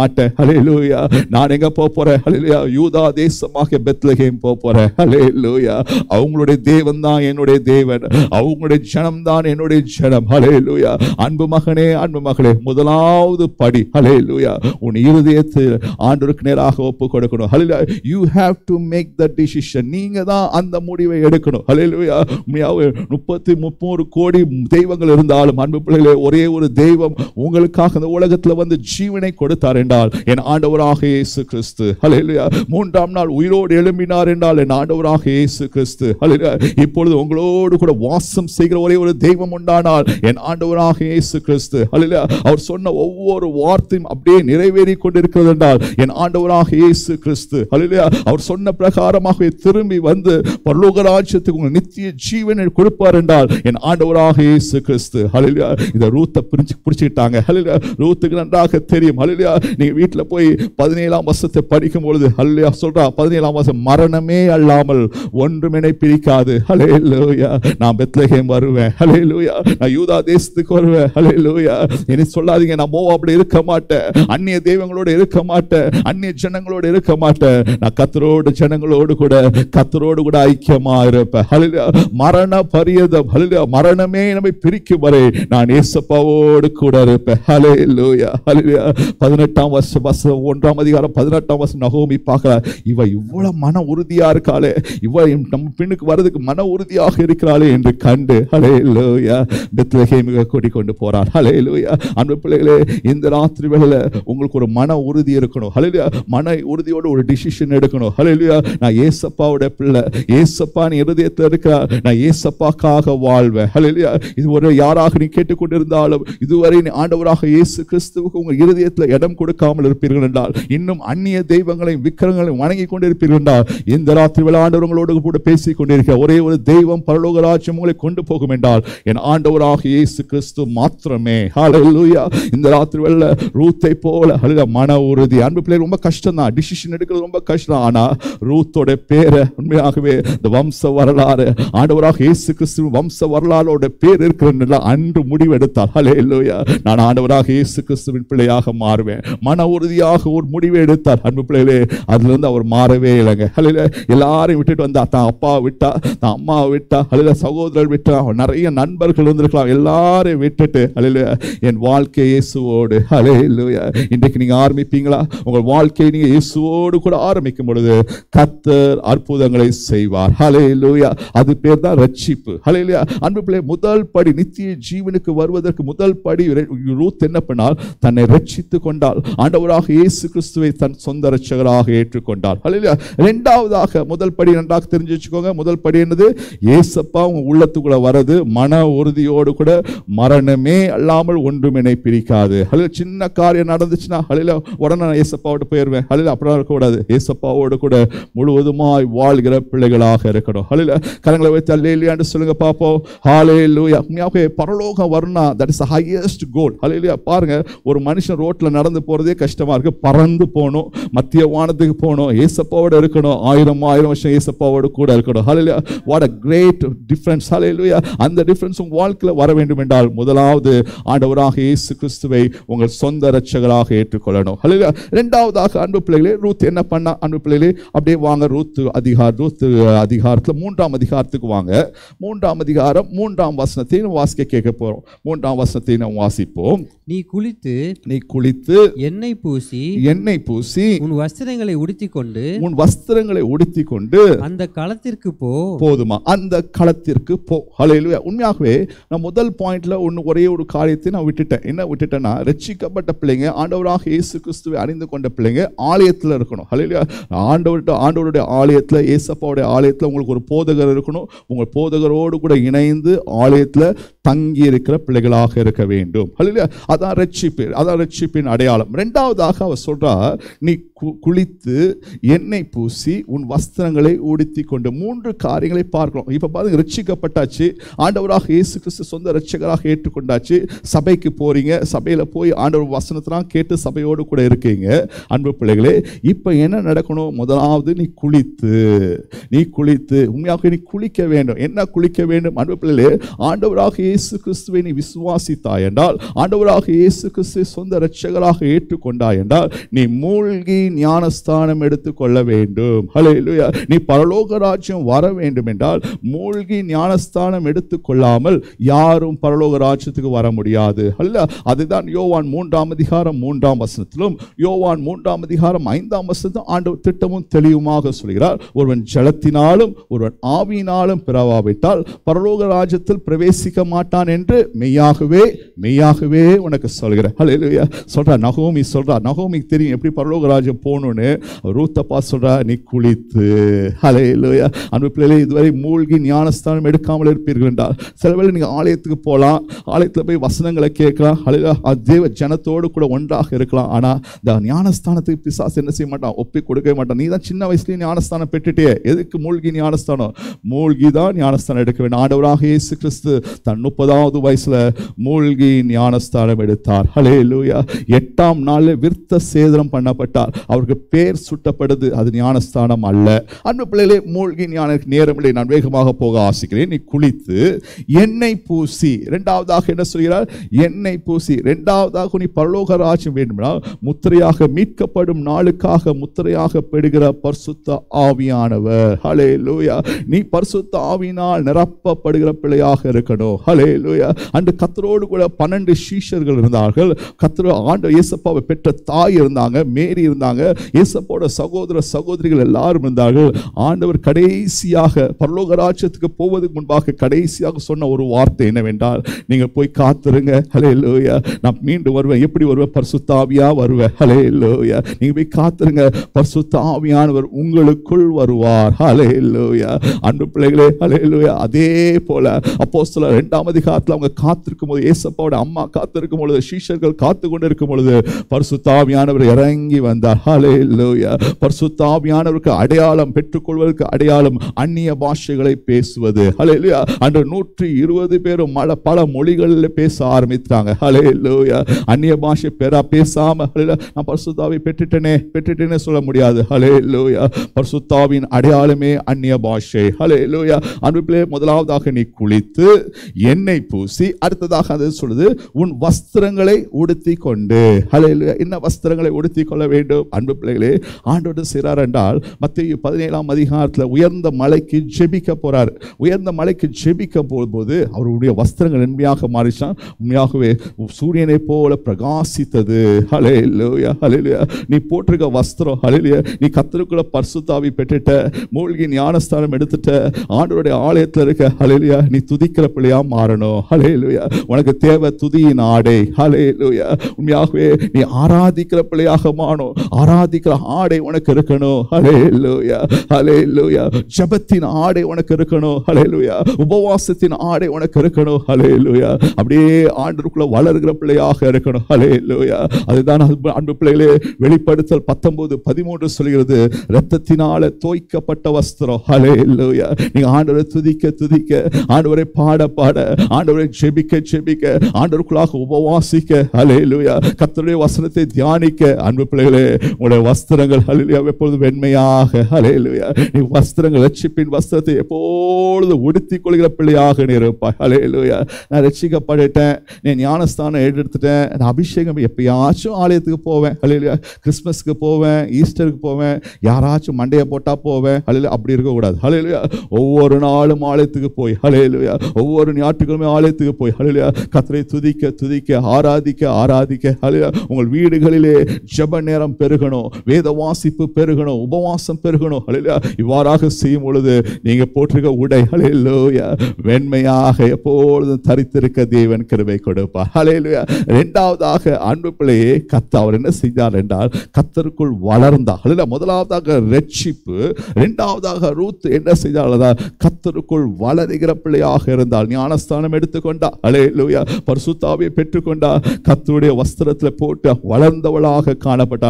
மாட்டேன் ஹalleluya நான் எங்க போக போறேன் ஹalleluya யூதா தேசமாக பெத்லகேம் போக போறேன் ஹalleluya அவங்களுடைய தேவன் தான் என்னுடைய தேவன் அவங்களுடைய ஜனம் தான் என்னுடைய ஜனம் ஹalleluya அன்பு மகனே அன்பு மகளே முதலாவது படி ஹalleluya உன் இருதயத்தில் ஆண்டவருக்கு நேராக ஒப்பு கொடுக்கணும் ஹalleluya you have to make the decision நீங்க தான் அந்த முடிவை எடுக்கணும் ஹalleluya உண்மையாவே முப்பத்தி முப்பது கோடி தெய்வங்கள் இருந்தாலும் அன்பு பிள்ளைகளே ஒரே ஒரு தெய்வம் உங்களுக்காக இந்த உலகத்துல வந்து ஜீவனை கொடுத்தார் என்றால் என் ஆண்டவராக இயேசு கிறிஸ்து ஹalleluya மூன்றாம் நாள் உயிரோடு எழும்பினார் என்றால் என் ஆண்டவராக இயேசு கிறிஸ்து ஹalleluya இப்பொழுது உங்களோடு கூட வாசம் செய்கிற ஒரே ஒரு தெய்வம் உண்டானால் என் ஆண்டவராக இயேசு கிறிஸ்து ஹalleluya அவர் சொன்ன ஒவ்வொரு வார்த்தையும் அப்படியே நிறைவேறி கொண்டிருக்கிறது என்றால் என் ஆண்டவராக இயேசு கிறிஸ்து ஹalleluya அவர் சொன்ன பிரகாரமாகவே திரும்பி வந்து பரலோக ராஜ்யத்துக்கு உங்கள் நித்திய ஜீவனை கொடுப்பார் என்றால் என் ஆண்டவராக இயேசு கிறிஸ்து ஹalleluya இத ரூத்தை பிரிச்சு பிடிச்சிட்டாங்க ஹalleluya ரூத்துக்கு நன்றாக தெரியும் ஹalleluya நீங்க வீட்ல போய் பதினேழாம் வருஷத்தை படிக்கும் பொழுது ஹalleluya சொல்றா பதினேழாம் வருஷம் மரணமே அல்லாமல் ஒன்றுமெனை பிரிக்காது ஹalleluya நான் பெத்லகேம் வருவேன் ஹalleluya நான் யூதா தேசத்துக்கு வருவேன் ஹalleluya இனி சொல்லாதீங்க நான் மோவாப்ல இருக்க மாட்டேன் அந்நிய தெய்வங்களோட இருக்க மாட்டேன் அந்நிய ஜனங்களோட இருக்க மாட்டேன் நான் கத்தரோடு ஜனங்களோடு கூட கத்தரோடு கூட ஐக்கியமா இருப்பேன் ஹalleluya மரண பரியதம் ஹalleluya மரணமே நம்மை பிரிக்கும் வரை நான் ஏசப்பாவோடு கூட இருப்பேன் ஹalleluya ஹalleluya 18ஆம் வருஷம் வசனம் ஒன்றாம் அதிகாரம் 18ஆம் வருஷம் நகோமி பார்க்கறா இவ இவ்வளவு மன உறுதியா இருக்காளே இவ நம்ம பெண்ணுக்கு வரதுக்கு மன உறுதியாக இருக்கிறாளே என்று கண்டு ஹalleluya பெத்லகேமுக்கு கூட்டிக் கொண்டு போறார் ஹalleluya அன்பு பிள்ளைகளே இந்த ராத்திரி வேளையில உங்களுக்கு ஒரு மன உறுதி இருக்கணும் ஹalleluya மன உறுதியோட ஒரு டிசிஷன் எடுக்கணும் ஹalleluya நான் ஏசப்பாவோட பிள்ளை ஏசப்பா நீ இருதயத்தில் இருக்கிறார் நான் ஏசப்பாக்காக வாழ்வேன் ஹalleluya இது ஒரு யாராக நீ கேட்டுக்கொண்டிருந்தாலும் இதுவரை நீ ஆண்டவராக இயேசு கிறிஸ்துவுக்கு உங்கள் இருதயத்தில் இடம் கொடுக்காமல் இருப்பீர்கள் என்றால் இன்னும் அந்நிய தெய்வங்களையும் விக்கிரங்களையும் வணங்கி கொண்டிருப்பீர்கள் என்றால் இந்த ராத்திரி வேளை ஆண்டவர்களோடு கூட பேசிக் கொண்டிருக்க ஒரே ஒரு தெய்வம் பரலோக ராஜ்யம் உங்களை கொண்டு போகும் என்றால் என் ஆண்டவராக இயேசு கிறிஸ்து மாத்திரமே ஹalleluya இந்த ராத்திரி வேளை ரூத்தை போல ஹalleluya மன உறுதி அன்பு பிள்ளை ரொம்ப கஷ்டம் தான் டிசிஷன் எடுக்கிறது ரொம்ப கஷ்டம் ஆனா ரூத்தோட பேரை உண்மையாகவே இந்த வம்ச வரலாறு ஆண்டவராக இயேசு கிறிஸ்து வம்ச வரலாறோட பேர் இருக்கிற அன்று முடிவு எடுத்தார் ஹalleluya நான் ஆண்டவராக இயேசு கிறிஸ்துவின் பிள்ளையாக மாறுவேன் மன உறுதியாக ஒரு முடிவு எடுத்தார் அன்பு பிள்ளைகளே அதுல இருந்து அவர் மாறவே இல்லைங்க ஹalleluya எல்லாரையும் விட்டுட்டு வந்தா தான் அப்பா விட்டா தான் அம்மா விட்டா ஹalleluya சகோதரர் விட்டா நிறைய நண்பர்கள் இருந்திருக்கலாம் எல்லாரையும் விட்டுட்டு ஹalleluya என் வாழ்க்கை இயேசுவோடு ஹalleluya இன்றைக்கு நீங்க ஆரம்பிப்பீங்களா உங்கள் வாழ்க்கையை நீங்க இயேசுவோடு கூட ஆரம்பிக்கும் பொழுது கத்தர் அற்புதங்களை செய்வார் ஹalleluya அது பேர் தான் ரட்சிப்பு ஹalleluya அன்பு பிள்ளை முதல் படி நித்திய ஜீவனுக்கு வருவதற்கு முதல் படி ரெ- ரூத் என்ன பண்ணால் தன்னை ரட்சித்து கொண்டால் ஆண்டவராக இயேசு கிறிஸ்துவை தன் சொந்த ரட்சகராக ஏற்றுக்கொண்டார் ஹalleluya இரண்டாவதாக முதல் படி நன்றாக தெரிஞ்சு வச்சுக்கோங்க முதல் படி என்னது ஏசப்பா உங்க உள்ளத்துக்குள்ள வரது மன உறுதியோடு கூட மரணமே அல்லாமல் ஒன்றுமெனை பிரிக்காது ஹalleluya சின்ன காரியம் நடந்துச்சுன்னா ஹalleluya உடனே நான் ஏசப்பாவோட போயிருவேன் ஹalleluya அப்படிலாம் இருக்கக்கூடாது ஏசப்பாவோடு கூட முழுவதுமாய் வாழ்கிற பிள்ளைகளாக இருக்கணும் ஹalleluya கரங்களை வைத்து அல்லேலியான்னு சொல்லுங்க பாப்போம் ஹalleluya உண்மையாகவே பரலோகம் வரணும்னா தட் இஸ் ஹையஸ்ட் கோல் ஹalleluya பாருங்க ஒரு மனுஷன் ரோட்ல நடந்து போறதே கஷ்டமா இருக்கு பறந்து போகணும் மத்திய வானத்துக்கு போகணும் ஏசப்பாவோட இருக்கணும் ஆயிரம் ஆயிரம் வருஷம் ஏசப்பாவோட கூட இருக்கணும் ஹalleluya வாட் அ கிரேட் டிஃபரன்ஸ் ஹalleluya அந்த டிஃபரன்ஸ் உங்க வாழ்க்கையில வர வேண்டும் என்றால் முதலாவது ஆண்டவராக இயேசு கிறிஸ்துவை உங்கள் சொந்த இரட்சகராக ஏற்றுக்கொள்ளணும் ஹalleluya இரண்டாவதாக அன்பு பிள்ளைகளே ரூத் என்ன பண்ணா அன்பு பிள்ளைகளே அப்படியே வாங்க ரூத் அதிகார ரூத் அதிகாரத்துல மூன்றாம் அதிகாரத்துக்கு வாங்க மூன்றாம் அதிகாரம் மூன்றாம் வசனத்தை நம்ம வாசிக்க கேட்க போறோம் மூன்றாம் வசனத்தை நாம் வாசிப்போம் நீ குளித்து நீ குளித்து எண்ணெய் பூசி எண்ணெய் பூசி உன் வஸ்திரங்களை உடுத்திக் கொண்டு உன் வஸ்திரங்களை உடுத்தி கொண்டு அந்த களத்திற்கு போ போதுமா அந்த களத்திற்கு போ ஹalleluya உண்மையாகவே நான் முதல் பாயிண்ட்ல ஒன்று ஒரே ஒரு காரியத்தை நான் விட்டுட்டேன் என்ன விட்டுட்டேன்னா ரட்சிக்கப்பட்ட பிள்ளைங்க ஆண்டவராக இயேசு கிறிஸ்துவை அறிந்து கொண்ட பிள்ளைங்க ஆலயத்தில் இருக்கணும் ஹalleluya ஆண்டவர்கிட்ட ஆண்டவருடைய ஆலயத்தில் ஏசப்பாவுடைய ஆலயத்தில் உங்களுக்கு ஒரு போதகர் இருக்கணும் உங்கள் போதகரோடு கூட இணைந்து ஆலயத்தில் தங்கி இருக்கிற பிள்ளைகளாக இருக்க வேண்டும் ஹalleluya அதான் ரட்சிப்பு அதான் ரட்சிப்பின் அடையாளம் ரெண்டாவதாக அவர் சொல்றா நீ கு- குளித்து எண்ணெய் பூசி உன் வஸ்திரங்களை உடுத்தி கொண்டு மூன்று காரியங்களை பார்க்கிறோம் இப்ப பாருங்க ரட்சிக்கப்பட்டாச்சு ஆண்டவராக இயேசு கிறிஸ்து சொந்த ரட்சகராக ஏற்றுக்கொண்டாச்சு சபைக்கு போறீங்க சபையில போய் ஆண்டவர் வசனத்தெல்லாம் கேட்டு சபையோடு கூட இருக்கீங்க அன்பு பிள்ளைகளே இப்ப என்ன நடக்கணும் முதலாவது நீ குளித்து நீ குளித்து உண்மையாக நீ குளிக்க வேண்டும் என்ன குளிக்க வேண்டும் அன்பு பிள்ளைகளே ஆண்டவராக இயேசு கிறிஸ்துவை நீ விசுவாசித்தாய் என்றால் ஆண்டவராக இயேசு கிறிஸ்துவை சொந்த இரட்சகராக ஏற்றுக்கொண்டாய் என்றால் நீ மூழ்கி ஞானஸ்தானம் எடுத்துக்கொள்ள வேண்டும் ஹalleluya நீ பரலோக ராஜ்யம் வர வேண்டும் என்றால் மூழ்கி ஞானஸ்தானம் எடுத்துக்கொள்ளாமல் யாரும் பரலோக ராஜ்யத்துக்கு வர முடியாது அல்ல அதுதான் யோவான் மூன்றாம் அதிகாரம் மூன்றாம் வசனத்திலும் யோவான் மூன்றாம் அதிகாரம் ஐந்தாம் வசனத்திலும் ஆண்டவர் திட்டமும் தெளிவுமாக சொல்கிறார் ஒருவன் ஜலத்தினாலும் ஒருவன் ஆவியினாலும் பிறவாவிட்டால் பரலோக ராஜ்யத்தில் பிரவேசிக்க மாட்டான் என்று மெய்யாகவே மெய்யாகவே உனக்கு சொல்கிறேன் ஹalleluya சொல்றா நகோமி சொல்றா நகோமிக்கு தெரியும் எப்படி பரலோக ராஜ்யம் போகணும்னு ரூத்தப்பா சொல்றா நீ குளித்து ஹalleluya அன்பு பிள்ளைகளே இதுவரை மூழ்கி ஞானஸ்தானம் எடுக்காமல் இருப்பீர்கள் என்றால் சில வேளை நீங்க ஆலயத்துக்கு போகலாம் ஆலயத்தில் போய் வசனங்களை கேட்கலாம் ஹalleluya அது தேவ ஜனத்தோடு கூட ஒன்றாக இருக்கலாம் ஆனா இந்த ஞானஸ்தானத்துக்கு பிசாசு என்ன செய்ய மாட்டான் ஒப்பி கொடுக்கவே மாட்டான் நீ தான் சின்ன வயசுலயே ஞானஸ்தானம் பெற்றுட்டே எதுக்கு மூழ்கி ஞானஸ்தானம் மூழ்கி தான் ஞானஸ்தானம் எடுக்க வேண்டும் ஆண்டவராக இயேசு கிறிஸ்து தன் முப்பதாவது வயசுல மூழ்கி ஞானஸ்தானம் எடுத்தார் ஹலே லூயா எட்டாம் நாளில் விருத்த சேதனம் பண்ணப்பட்டார் அவருக்கு பேர் சுட்டப்படுது அது ஞானஸ்தானம் அல்ல அன்பு பிள்ளைகளே மூழ்கி ஞான நேரமில்லை நான் வேகமாக போக ஆசிக்கிறேன் நீ குளித்து எண்ணெய் பூசி இரண்டாவதாக என்ன சொல்கிறார் எண்ணெய் பூசி இரண்டாவதாக நீ பரலோக ராஜ்யம் வேண்டுமென்றால் முத்திரையாக மீட்கப்படும் நாளுக்காக முத்திரையாக பெறுகிற பரிசுத்த ஆவியானவர் ஹலே லூயா நீ பரிசுத்த ஆவியினால் நிரப்பப்படுகிற பிள்ளையாக இருக்கணும் ஹலே லூயா அன்று கத்தரோடு கூட பன்னெண்டு சீஷர்கள் இருந்தார்கள் கத்தரோ ஆண்டு இயேசப்பாவை பெற்ற தாய் இருந்தாங்க மேரி இருந்தாங்க இயேசப்போட சகோதர சகோதரிகள் எல்லாரும் இருந்தார்கள் ஆண்டவர் கடைசியாக பரலோக ராஜ்யத்துக்கு போவதற்கு முன்பாக கடைசியாக சொன்ன ஒரு வார்த்தை என்னவென்றால் நீங்க போய் காத்திருங்க ஹலே லோயா நான் மீண்டும் வருவேன் எப்படி வருவேன் பரிசுத்தாவியா வருவேன் ஹலே லோயா நீங்க போய் காத்திருங்க பரிசுத்த ஆவியானவர் உங்களுக்குள் வருவார் ஹலே லோயா அன்பு பிள்ளைகளே ஹலே லோயா அதே போல அப்போ சில ரெண்டாம் அதிகாரத்தில் அவங்க காத்திருக்கும் போது ஏசப்பாவோட அம்மா காத்திருக்கும் பொழுது சீஷர்கள் காத்து கொண்டு இருக்கும் பொழுது பரிசுத்தாவியானவர் இறங்கி வந்தார் ஹலே லோயா பரிசுத்தாவியானவருக்கு அடையாளம் பெற்றுக்கொள்வதற்கு அடையாளம் அந்நிய பாஷைகளை பேசுவது ஹலே லோயா அன்று நூற்றி இருபது பேரும் மல பல மொழிகளில் பேச ஆரம்பித்தாங்க ஹலே லோயா அந்நிய பாஷை பெறா பேசாம ஹalleluya, நான் பரிசுத்தாவை பெற்றுட்டேனே பெற்றுட்டேனே சொல்ல முடியாது ஹலே லோயா பரிசுத்தாவின் அடையாளமே அந்நிய பாஷை ஹலே லோயா அன்புகளே முதலாவதாக நீ குளித்து எண்ணெய் பூசி அடுத்ததாக அது சொல்லுது உன் வஸ்திரங்களை உடுத்தி கொண்டு ஹalleluya என்ன வஸ்திரங்களை உடுத்தி கொள்ள வேண்டும் அன்பு பிள்ளைகளே ஆண்டோடு சிறார் என்றால் மத்திய பதினேழாம் அதிகாரத்தில் உயர்ந்த மலைக்கு ஜெபிக்க போறார் உயர்ந்த மலைக்கு ஜெபிக்க போகும்போது அவருடைய வஸ்திரங்கள் உண்மையாக மாறிச்சான் உண்மையாகவே சூரியனை போல பிரகாசித்தது ஹலே லோயா ஹலே நீ போட்டிருக்க வஸ்திரம் ஹலே நீ கத்தருக்குள்ள பரிசுத்தாவி பெற்றுட்ட மூழ்கி ஞானஸ்தானம் எடுத்துட்ட ஆண்டவருடைய ஆலயத்தில் இருக்க ஹலேலியா நீ துதிக்கிற பிள்ளையா மாறணும் ஹலே உனக்கு தேவை துதியின் ஆடை ஹலே உண்மையாகவே நீ ஆராதிக்கிற பிள்ளையாக மாறணும் ஆராதிக்கிற ஆடை உனக்கு இருக்கணும் ஹலே லூயா ஹலே லூயா ஜபத்தின் ஆடை உனக்கு இருக்கணும் ஹலே லூயா உபவாசத்தின் ஆடை உனக்கு இருக்கணும் ஹலே லூயா அப்படியே ஆண்டுக்குள்ள வளர்கிற பிள்ளையாக இருக்கணும் ஹலே லூயா அதுதான் அன்பு- அன்பு பிள்ளைகளே வெளிப்படுத்தல் பத்தொன்பது பதிமூன்று சொல்கிறது ரத்தத்தினால தோய்க்கப்பட்ட வஸ்திரம் ஹலே லூயா நீங்க ஆண்டவரை துதிக்க துதிக்க ஆண்டவரை பாட பாட ஆண்டவரை ஜெபிக்க ஜெபிக்க ஆண்டவருக்குள்ளாக உபவாசிக்க ஹலே லூயா கத்தருடைய வசனத்தை தியானிக்க அன்பு பிள்ளைகளே உங்களுடைய வஸ்திரங்கள் ஹலிலுயா எப்பொழுது வெண்மையாக ஹலேலுயா நீ வஸ்திரங்கள் ரட்சிப்பின் வஸ்திரத்தை எப்பொழுது உடுத்திக் கொள்கிற பிள்ளையாக நீ இருப்பாய் ஹலேலுயா நான் ரட்சிக்கப்பட்டுட்டேன் நீ ஞானஸ்தானம் எடுத்துட்டேன் நான் அபிஷேகம் எப்பயாச்சும் ஆலயத்துக்கு போவேன் ஹலேலுயா கிறிஸ்மஸ்க்கு போவேன் ஈஸ்டருக்கு போவேன் யாராச்சும் மண்டையை போட்டா போவேன் ஹலேலுயா அப்படி இருக்கக்கூடாது ஹலேலுயா ஒவ்வொரு நாளும் ஆலயத்துக்கு போய் ஹலேலுயா ஒவ்வொரு ஞாயிற்றுக்கிழமை ஆலயத்துக்கு போய் ஹலேலுயா கத்தரை துதிக்க துதிக்க ஆராதிக்க ஆராதிக்க ஹலேலுயா உங்கள் வீடுகளிலே ஜெப நேரம் பெருகணும் வேத வாசிப்பு பெருகணும் உபவாசம் பெருகணும் ஹalleluya இவ்வாறாக செய்யும் பொழுது நீங்க போட்டிருக்க உடை ஹalleluya வெண்மையாக எப்பொழுதும் தரித்திருக்க தேவன் கிருபை கொடுப்பார் ஹalleluya இரண்டாவதாக அன்பு பிள்ளையே கத்த அவர் என்ன செய்தார் என்றால் கத்தருக்குள் வளர்ந்தார் ஹalleluya முதலாவதாக ரட்சிப்பு இரண்டாவதாக ரூத் என்ன செய்தார் என்றால், கத்தருக்குள் வளருகிற பிள்ளையாக இருந்தால் ஞானஸ்தானம் எடுத்துக்கொண்டார் ஹalleluya பரிசுத்தாவியை பெற்றுக்கொண்டார் கத்தருடைய வஸ்திரத்தில் போட்டு வளர்ந்தவளாக காணப்பட்டார் அன்பு பிள்ளை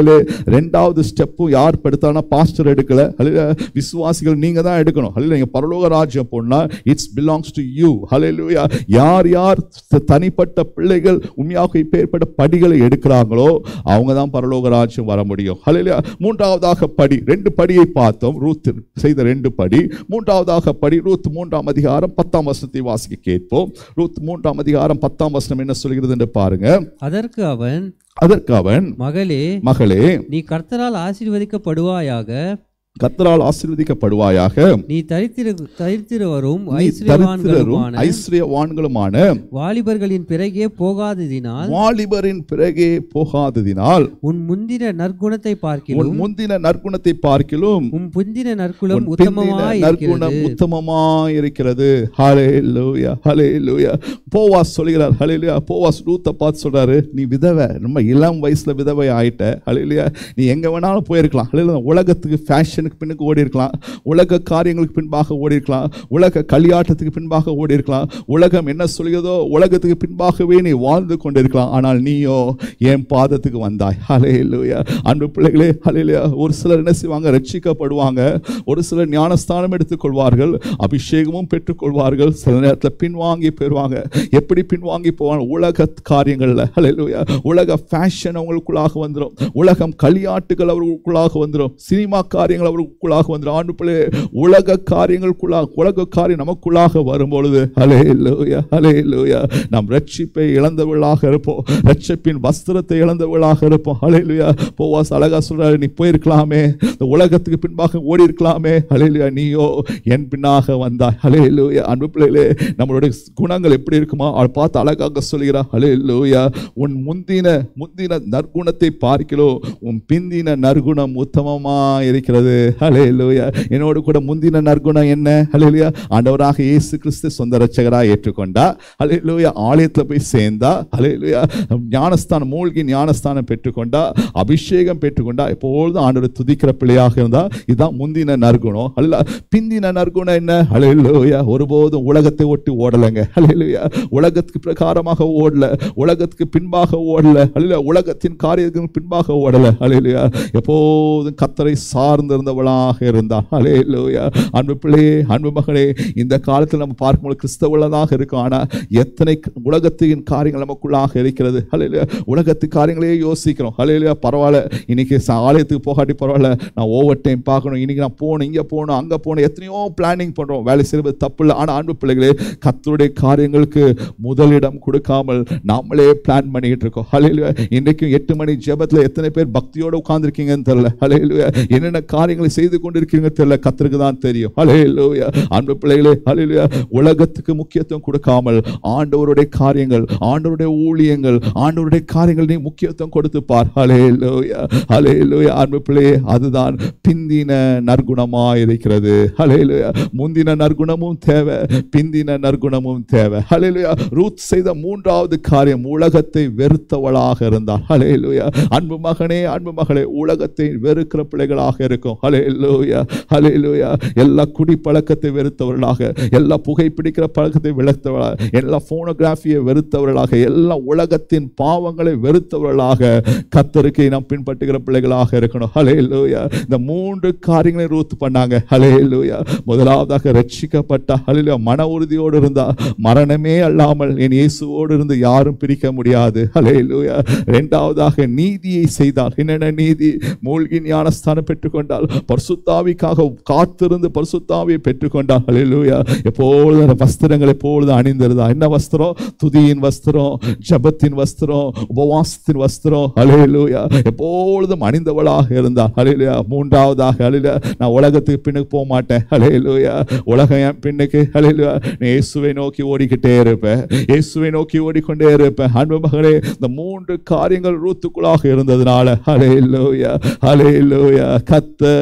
பிள்ளைகளே ரெண்டாவது ஸ்டெப்பும் யார் படுத்தானா பாஸ்டர் எடுக்கல ஹalleluya விசுவாசிகள் நீங்க தான் எடுக்கணும் ஹalleluya நீங்க பரலோக ராஜ்யம் போனா இட்ஸ் பிலாங்ஸ் டு யூ ஹalleluya யார் யார் த- தனிப்பட்ட பிள்ளைகள் உண்மையாக இப்பேற்பட்ட படிகளை எடுக்கிறாங்களோ அவங்க தான் பரலோக ராஜ்யம் வர முடியும் ஹalleluya மூன்றாவதாக படி ரெண்டு படியை பார்த்தோம் ரூத் செய்த ரெண்டு படி மூன்றாவதாக படி ரூத் மூன்றாம் அதிகாரம் பத்தாம் வசனத்தை வாசிக்க கேட்போம் ரூத் மூன்றாம் அதிகாரம் பத்தாம் வசனம் என்ன சொல்கிறது என்று பாருங்க அதற்கு அவன் அதற்கு அவன் மகளே மகளே நீ கர்த்தரால் ஆசீர்வதிக்கப்படுவாயாக கத்தரால் ஆசீர்வதிக்கப்படுவாயாக நீ தரித்திரு தரித்திரு வரும் நீ தரித்திரரும் ஐஸ்வர்யவான்களுமான ஐஸ்வர்யவான்களுமான வாலிபர்களின் பிறகே போகாததினால் வாலிபரின் பிறகே போகாததினால் உன் முந்தின நற்குணத்தை உன் பார்க்கிலும் முந்தின நற்குணத்தை பார்க்கிலும் உன் புந்தின நற்குலம் உன் பிந்தின உத்தமமாய் நற்குணம் இருக்கிறது உத்தமமாய் இருக்கிறது ஹalleluya ஹalleluya போவாஸ் சொல்கிறார் ஹalleluya போவாஸ் ரூத்தை பார்த்து சொல்றாரு நீ விதவை ரொம்ப இளம் வயசுல விதவை ஆயிட்ட ஹalleluya நீ எங்க வேணாலும் போயிருக்கலாம் ஹalleluya உலகத்துக்கு ஃபேஷனுக்கு பின்னுக்கு ஓடி இருக்கலாம் உலக காரியங்களுக்கு பின்பாக ஓடி இருக்கலாம் உலக களியாட்டத்துக்கு பின்பாக ஓடி இருக்கலாம் உலகம் என்ன சொல்கிறதோ உலகத்துக்கு பின்பாகவே நீ வாழ்ந்து கொண்டிருக்கலாம் ஆனால் நீயோ என் பாதத்துக்கு வந்தாய் ஹalleluya அன்பு பிள்ளைகளே ஹalleluya ஒரு சிலர் என்ன செய்வாங்க ரட்சிக்கப்படுவாங்க ஒரு சிலர் ஞானஸ்தானம் எடுத்துக்கொள்வார்கள் அபிஷேகமும் பெற்றுக்கொள்வார்கள் சில நேரத்தில் பின்வாங்கி பெறுவாங்க எப்படி பின்வாங்கி போவாங்க உலக காரியங்கள்ல ஹalleluya உலக ஃபேஷன் அவங்களுக்குள்ளாக வந்துடும் உலகம் களியாட்டுகள் அவர்களுக்குள்ளாக வந்துடும் சினிமா காரியங்கள் அவர்களுக்குள்ளாக வந்துடும் ஆண்டு பிள்ளை உலக காரியங்களுக்குள்ளாக உலக காரியம் நமக்குள்ளாக வரும்பொழுது ஹalleluya ஹalleluya நாம் ரட்சிப்பை இழந்தவர்களாக இருப்போம் ரட்சிப்பின் வஸ்திரத்தை இழந்தவர்களாக இருப்போம் ஹalleluya போவாஸ் அழகா சொல்றாரு நீ போயிருக்கலாமே இந்த உலகத்துக்கு பின்பாக ஓடி இருக்கலாமே ஹalleluya நீயோ என் பின்னாக வந்தாய் ஹalleluya அன்பு பிள்ளைகளே நம்மளுடைய குணங்கள் எப்படி இருக்குமா அவள் பார்த்து அழகாக சொல்கிறார் ஹalleluya உன் முந்தின முந்தின நற்குணத்தை பார்க்கிறோ உன் பிந்தின நற்குணம் உத்தமமா இருக்கிறது ஹalleluya என்னோடு கூட முந்தின நற்குணம் என்ன ஹalleluya ஆண்டவராக இயேசு கிறிஸ்து சொந்த ரட்சகராக ஏற்றுக்கொண்டா ஹalleluya ஆலயத்தில் போய் சேர்ந்தா ஹalleluya ஞானஸ்தானம் மூழ்கி ஞானஸ்தானம் பெற்றுக்கொண்டா அபிஷேகம் பெற்றுக்கொண்டா எப்பொழுதும் ஆண்டவர் துதிக்கிற பிள்ளையாக இருந்தா இதுதான் முந்தின நற்குணம் அல்ல பிந்தின நற்குணம் என்ன ஹalleluya ஒருபோதும் உலகத்தை ஒட்டி ஓடலைங்க ஹalleluya உலகத்துக்கு பிரகாரமாக ஓடல உலகத்துக்கு பின்பாக ஓடல ஹalleluya உலகத்தின் காரியத்துக்கு பின்பாக ஓடல ஹalleluya எப்போதும் கத்தரை சார்ந்திருந்தவளாக இருந்தார் ஹalleluya அன்பு பிள்ளையே அன்பு மகளே இந்த காலத்தில் நம்ம பார்க்கும்போது கிறிஸ்தவளதாக இருக்கும் ஆனா எத்தனை உலகத்தின் காரியங்கள் நமக்குள்ளாக இருக்கிறது ஹalleluya உலகத்து காரியங்களே யோசிக்கிறோம் ஹalleluya பரவாயில்ல இன்னைக்கு ச- ஆலயத்துக்கு போகாட்டி பரவாயில்ல நான் ஓவர் டைம் பார்க்கணும் இன்னைக்கு நான் போகணும் இங்கே போகணும் அங்கே போகணும் எத்தனையோ பிளானிங் பண்ணுறோம் வேலை செய்வது தப்பு இல்லை ஆனால் அன்பு பிள்ளைகளே கத்தருடைய காரியங்களுக்கு முதலிடம் கொடுக்காமல் நாமளே பிளான் பண்ணிக்கிட்டு இருக்கோம் ஹalleluya இன்றைக்கும் எட்டு மணி ஜெபத்தில் எத்தனை பேர் பக்தியோடு உட்கார்ந்திருக்கீங்கன்னு தெரியல ஹalleluya என்னென்ன காரியங்களை செய்து கொண்டிருக்கீங்க தெரியல கத்தருக்கு தான் தெரியும் ஹalleluya அன்பு பிள்ளைகளே ஹalleluya உலகத்துக்கு முக்கியத்துவம் கொடுக்காமல் ஆண்டவருடைய காரியங்கள் ஆண்டவருடைய ஊழியங்கள் ஆண்டவருடைய காரியங்கள் நீ முக்கியத்துவம் கொடுத்து பார் ஹalleluya ஹalleluya அன்பு பிள்ளையே அதுதான் பிந்தின நற்குணமாய் இருக்கிறது ஹalleluya முந்தின நற்குணமும் தேவை பிந்தின நற்குணமும் தேவை ஹalleluya ரூத் செய்த மூன்றாவது காரியம் உலகத்தை வெறுத்தவளாக இருந்தார் ஹalleluya அன்பு மகனே அன்பு மகளே உலகத்தை வெறுக்கிற பிள்ளைகளாக இருக்கும் ஹalleluya ஹalleluya எல்லா குடி பழக்கத்தை வெறுத்தவர்களாக எல்லா புகைப்பிடிக்கிற பழக்கத்தை வெறுத்தவர்களாக எல்லா போனோகிராஃபியை வெறுத்தவர்களாக எல்லா உலகத்தின் பாவங்களை வெறுத்தவர்களாக கத்தருக்கு நாம் பின்பற்றுகிற பிள்ளைகளாக இருக்கணும் ஹalleluya இந்த மூன்று காரியங்களை ரூத் பண்ணாங்க ஹalleluya முதலாவதாக ரட்சிக்கப்பட்ட ஹalleluya மன உறுதியோடு இருந்தா மரணமே அல்லாமல் என் இயேசுவோடு இருந்து யாரும் பிரிக்க முடியாது ஹalleluya இரண்டாவதாக நீதியை செய்தார் என்னென்ன நீதி மூழ்கி ஞானஸ்தானம் பெற்றுக்கொண்டால் பரிசுத்தாவிக்காக காத்திருந்து பரிசுத்தாவியை பெற்றுக்கொண்டார் ஹalleluya எப்பொழுதும் அந்த வஸ்திரங்கள் எப்பொழுதும் அணிந்திருந்தா என்ன வஸ்திரம் துதியின் வஸ்திரம் ஜபத்தின் வஸ்திரம் உபவாசத்தின் வஸ்திரம் ஹalleluya எப்பொழுதும் அணிந்தவளாக இருந்தார் ஹalleluya மூன்றாவதாக ஹalleluya நான் உலகத்துக்கு பின்னுக்கு போக மாட்டேன் ஹalleluya உலகம் என் பின்னுக்கு ஹalleluya நீ இயேசுவை நோக்கி ஓடிக்கிட்டே இருப்பேன் இயேசுவை நோக்கி ஓடிக்கொண்டே இருப்பேன் அன்பு மகளே இந்த மூன்று காரியங்கள் ரூத்துக்குள்ளாக இருந்ததுனால ஹalleluya ஹalleluya கத்த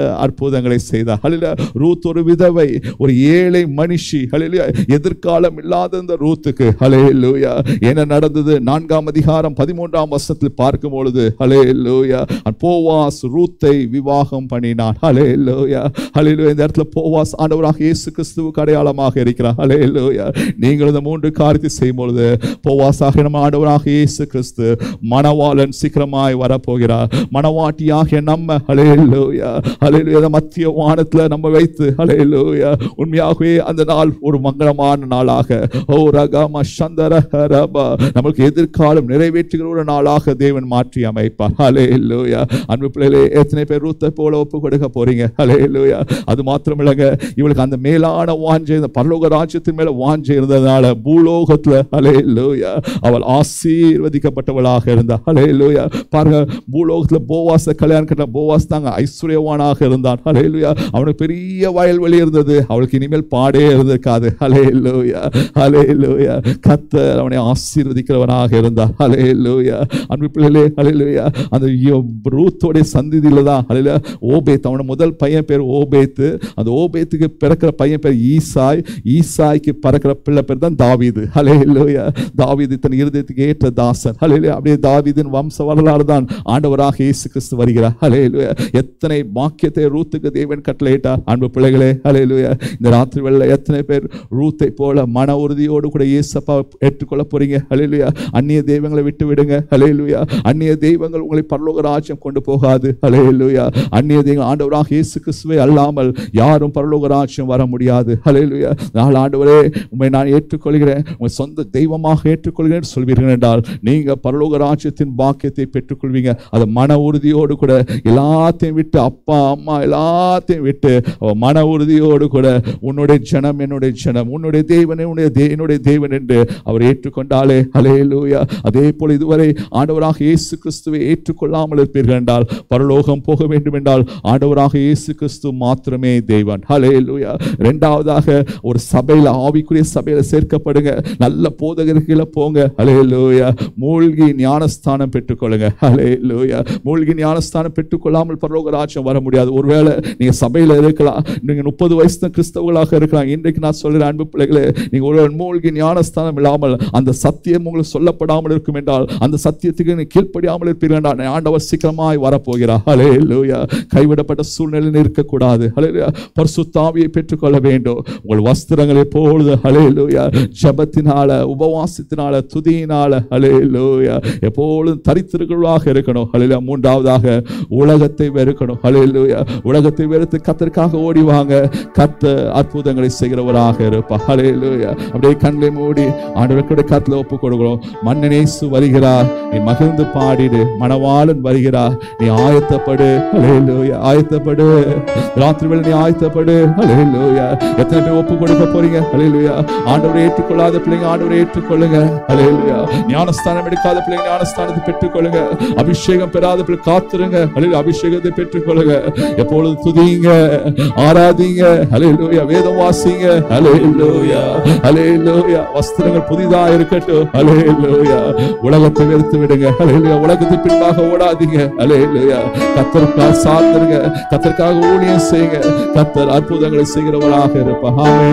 அற்புதங்களை செய்தார் ஹalleluya ரூத் ஒரு விதவை ஒரு ஏழை மனுஷி ஹalleluya எதிர்காலம் இல்லாத இந்த ரூத்துக்கு ஹalleluya என்ன நடந்தது நான்காம் அதிகாரம் பதிமூன்றாம் வருஷத்தில் பார்க்கும் பொழுது ஹalleluya போவாஸ் ரூத்தை விவாகம் பண்ணினான் ஹalleluya ஹalleluya இந்த இடத்துல போவாஸ் ஆண்டவராக இயேசு கிறிஸ்துவுக்கு அடையாளமாக இருக்கிறார் ஹalleluya நீங்கள் இந்த மூன்று காரியத்தை செய்யும் பொழுது போவாஸாக நம்ம ஆண்டவராக இயேசு கிறிஸ்து மணவாளன் சீக்கிரமாய் வரப்போகிறார் மணவாட்டியாக நம்ம ஹalleluya ஹalleluya இந்த மத்திய வானத்துல நம்ம வைத்து ஹalleluya உண்மையாகவே அந்த நாள் ஒரு மங்களமான நாளாக ஓ ரகம சந்தர ரபா நமக்கு எதிர்காலம் நிறைவேற்றுகிற ஒரு நாளாக தேவன் மாற்றி அமைப்பார் ஹalleluya அன்பு பிள்ளைகளே எத்தனை பேர் ரூத்தை போல ஒப்பு கொடுக்க போறீங்க ஹalleluya அது மாத்திரம் இல்லைங்க இவளுக்கு அந்த மேலான வாஞ்சை இந்த பரலோக ராஜ்யத்தின் மேல வாஞ்சை இருந்ததுனால பூலோகத்துல ஹalleluya அவள் ஆசீர்வதிக்கப்பட்டவளாக இருந்தாள் ஹalleluya பாருங்க பூலோகத்துல போவாஸ கல்யாணம் கட்ட போவாஸ் தாங்க ஐஸ்வர்யவானாக இருந்தான் ஹalleluya அவனுக்கு பெரிய வயல்வெளி இருந்தது அவளுக்கு இனிமேல் பாடே இருந்திருக்காது ஹalleluya ஹalleluya கர்த்தர் அவனை ஆசீர்வதிக்கிறவனாக இருந்தார் ஹalleluya அன்பு பிள்ளைகளே ஹalleluya அந்த யோ- ரூத்தோடைய சந்ததியில தான் ஹalleluya ஓபேத் அவன முதல் பையன் பேர் ஓபேத்து அந்த ஓபேத்துக்கு பிறக்கிற பையன் பேர் ஈசாய் ஈசாய்க்கு பிறக்கிற பிள்ளை பேர் தான் தாவீது ஹalleluya தாவீது தன் இருதயத்துக்கு ஏற்ற தாசன் ஹalleluya அப்படியே தாவீதின் வம்ச வரலாறு தான் ஆண்டவராக இயேசு கிறிஸ்து வருகிறார் ஹalleluya எத்தனை பாக்கியத்தை ரூத்துக்கு தேவன் கட்டளையிட்டார் அன்பு பிள்ளைகளே ஹalleluya இந்த ராத்திரி வேளையில எத்தனை பேர் ரூத்தை போல மன உறுதியோடு கூட இயேசப்பா ஏற்றுக்கொள்ள போறீங்க ஹalleluya அந்நிய தெய்வங்களை விட்டு விடுங்க ஹalleluya அந்நிய தெய்வங்கள் உங்களை பரலோக ராஜ்யம் கொண்டு போகாது ஹalleluya அந்நிய தெய்வம் ஆண்டவராக இயேசு கிறிஸ்துவை அல்லாமல் யாரும் பரலோக ராஜ்யம் வர முடியாது ஹalleluya நாள் ஆண்டவரே உம்மை நான் ஏற்றுக்கொள்கிறேன் உங்கள் சொந்த தெய்வமாக ஏற்றுக்கொள்கிறேன் என்று சொல்வீர்கள் என்றால் நீங்க பரலோக ராஜ்யத்தின் பாக்கியத்தை பெற்றுக்கொள்வீங்க அது மன உறுதியோடு கூட எல்லாத்தையும் விட்டு அப்பா அம்மா எல்லாத்தையும் விட்டு அவ மன உறுதியோடு கூட உன்னுடைய ஜனம் என்னுடைய ஜனம் உன்னுடைய தேவன் உன்னுடைய தே- என்னுடைய தேவன் என்று அவர் ஏற்றுக்கொண்டாலே ஹalleluya அதே போல இதுவரை ஆண்டவராக இயேசு கிறிஸ்துவை ஏற்றுக்கொள்ளாமல் இருப்பீர்கள் என்றால் பரலோகம் போக வேண்டும் என்றால் ஆண்டவராக இயேசு கிறிஸ்து மாத்திரமே தேவன் ஹalleluya இரண்டாவதாக ஒரு சபையில ஆவிக்குரிய சபையில சேர்க்கப்படுங்க நல்ல போதகர்களை போங்க ஹalleluya மூழ்கி ஞானஸ்தானம் பெற்றுக்கொள்ளுங்க ஹalleluya மூழ்கி ஞானஸ்தானம் பெற்றுக்கொள்ளாமல் பரலோக ராஜ்யம் வர முடியாது ஒருவேளை நீங்க சபையில இருக்கலாம் நீங்க முப்பது வயசு தான் கிறிஸ்தவர்களாக இருக்கலாம் இன்றைக்கு நான் சொல்கிறேன் அன்பு பிள்ளைகளே நீங்க ஒரு மூழ்கி ஞானஸ்தானம் இல்லாமல் அந்த சத்தியம் உங்களுக்கு சொல்லப்படாமல் இருக்கும் என்றால் அந்த சத்தியத்துக்கு நீ கீழ்ப்படியாமல் இருப்பீர்கள் என்றால் ஆண்டவர் சீக்கிரமாய் வரப்போகிறார் ஹalleluya கைவிடப்பட்ட சூழ்நிலையில் இருக்கக்கூடாது ஹalleluya பரிசுத்தாவியை பெற்றுக்கொள்ள வேண்டும் உங்கள் வஸ்திரங்களை எப்பொழுது ஹalleluya ஜெபத்தினால உபவாசத்தினால துதியினால ஹalleluya எப்பொழுதும் தரித்திரர்களாக இருக்கணும் ஹalleluya மூன்றாவதாக உலகத்தை வெறுக்கணும் ஹalleluya உலகத்தை வெறுத்து கத்தருக்காக ஓடி வாங்க கத்த அற்புதங்களை செய்கிறவராக இருப்பார் ஹalleluya அப்படியே கண்களை மூடி ஆண்டவருடைய கத்துல ஒப்பு கொடுக்கிறோம் மன்னனேசு வருகிறார் நீ மகிழ்ந்து பாடிடு மணவாளன் வருகிறார் நீ ஆயத்தப்படு ஹalleluya ஆயத்தப்படு ராத்திரி வேளை நீ ஆயத்தப்படு ஹalleluya எத்தனை பேர் ஒப்பு கொடுக்க போறீங்க ஹalleluya ஆண்டவரை ஏற்றுக்கொள்ளாத பிள்ளைங்க ஆண்டவரை ஏற்றுக்கொள்ளுங்க ஹalleluya ஞானஸ்தானம் எடுக்காத பிள்ளைங்க ஞானஸ்தானத்தை பெற்றுக்கொள்ளுங்க அபிஷேகம் பெறாத பிள்ளை காத்துருங்க ஹalleluya அபிஷேகத்தை பெற்றுக்கொள்ளுங்க எப்பொழுது துதிங்க ஆராதிங்க ஹalleluya வேதம் வாசிங்க ஹalleluya ஹalleluya வஸ்திரங்கள் புதிதா இருக்கட்டும் ஹalleluya உலகத்தை வெறுத்து விடுங்க ஹalleluya உலகத்துக்கு பின்பாக ஓடாதீங்க ஹalleluya கத்தருக்காக சார்ந்துருங்க கத்தருக்காக ஊழியம் செய்யுங்க கத்தர் அற்புதங்களை செய்கிறவராக இருப்பாமே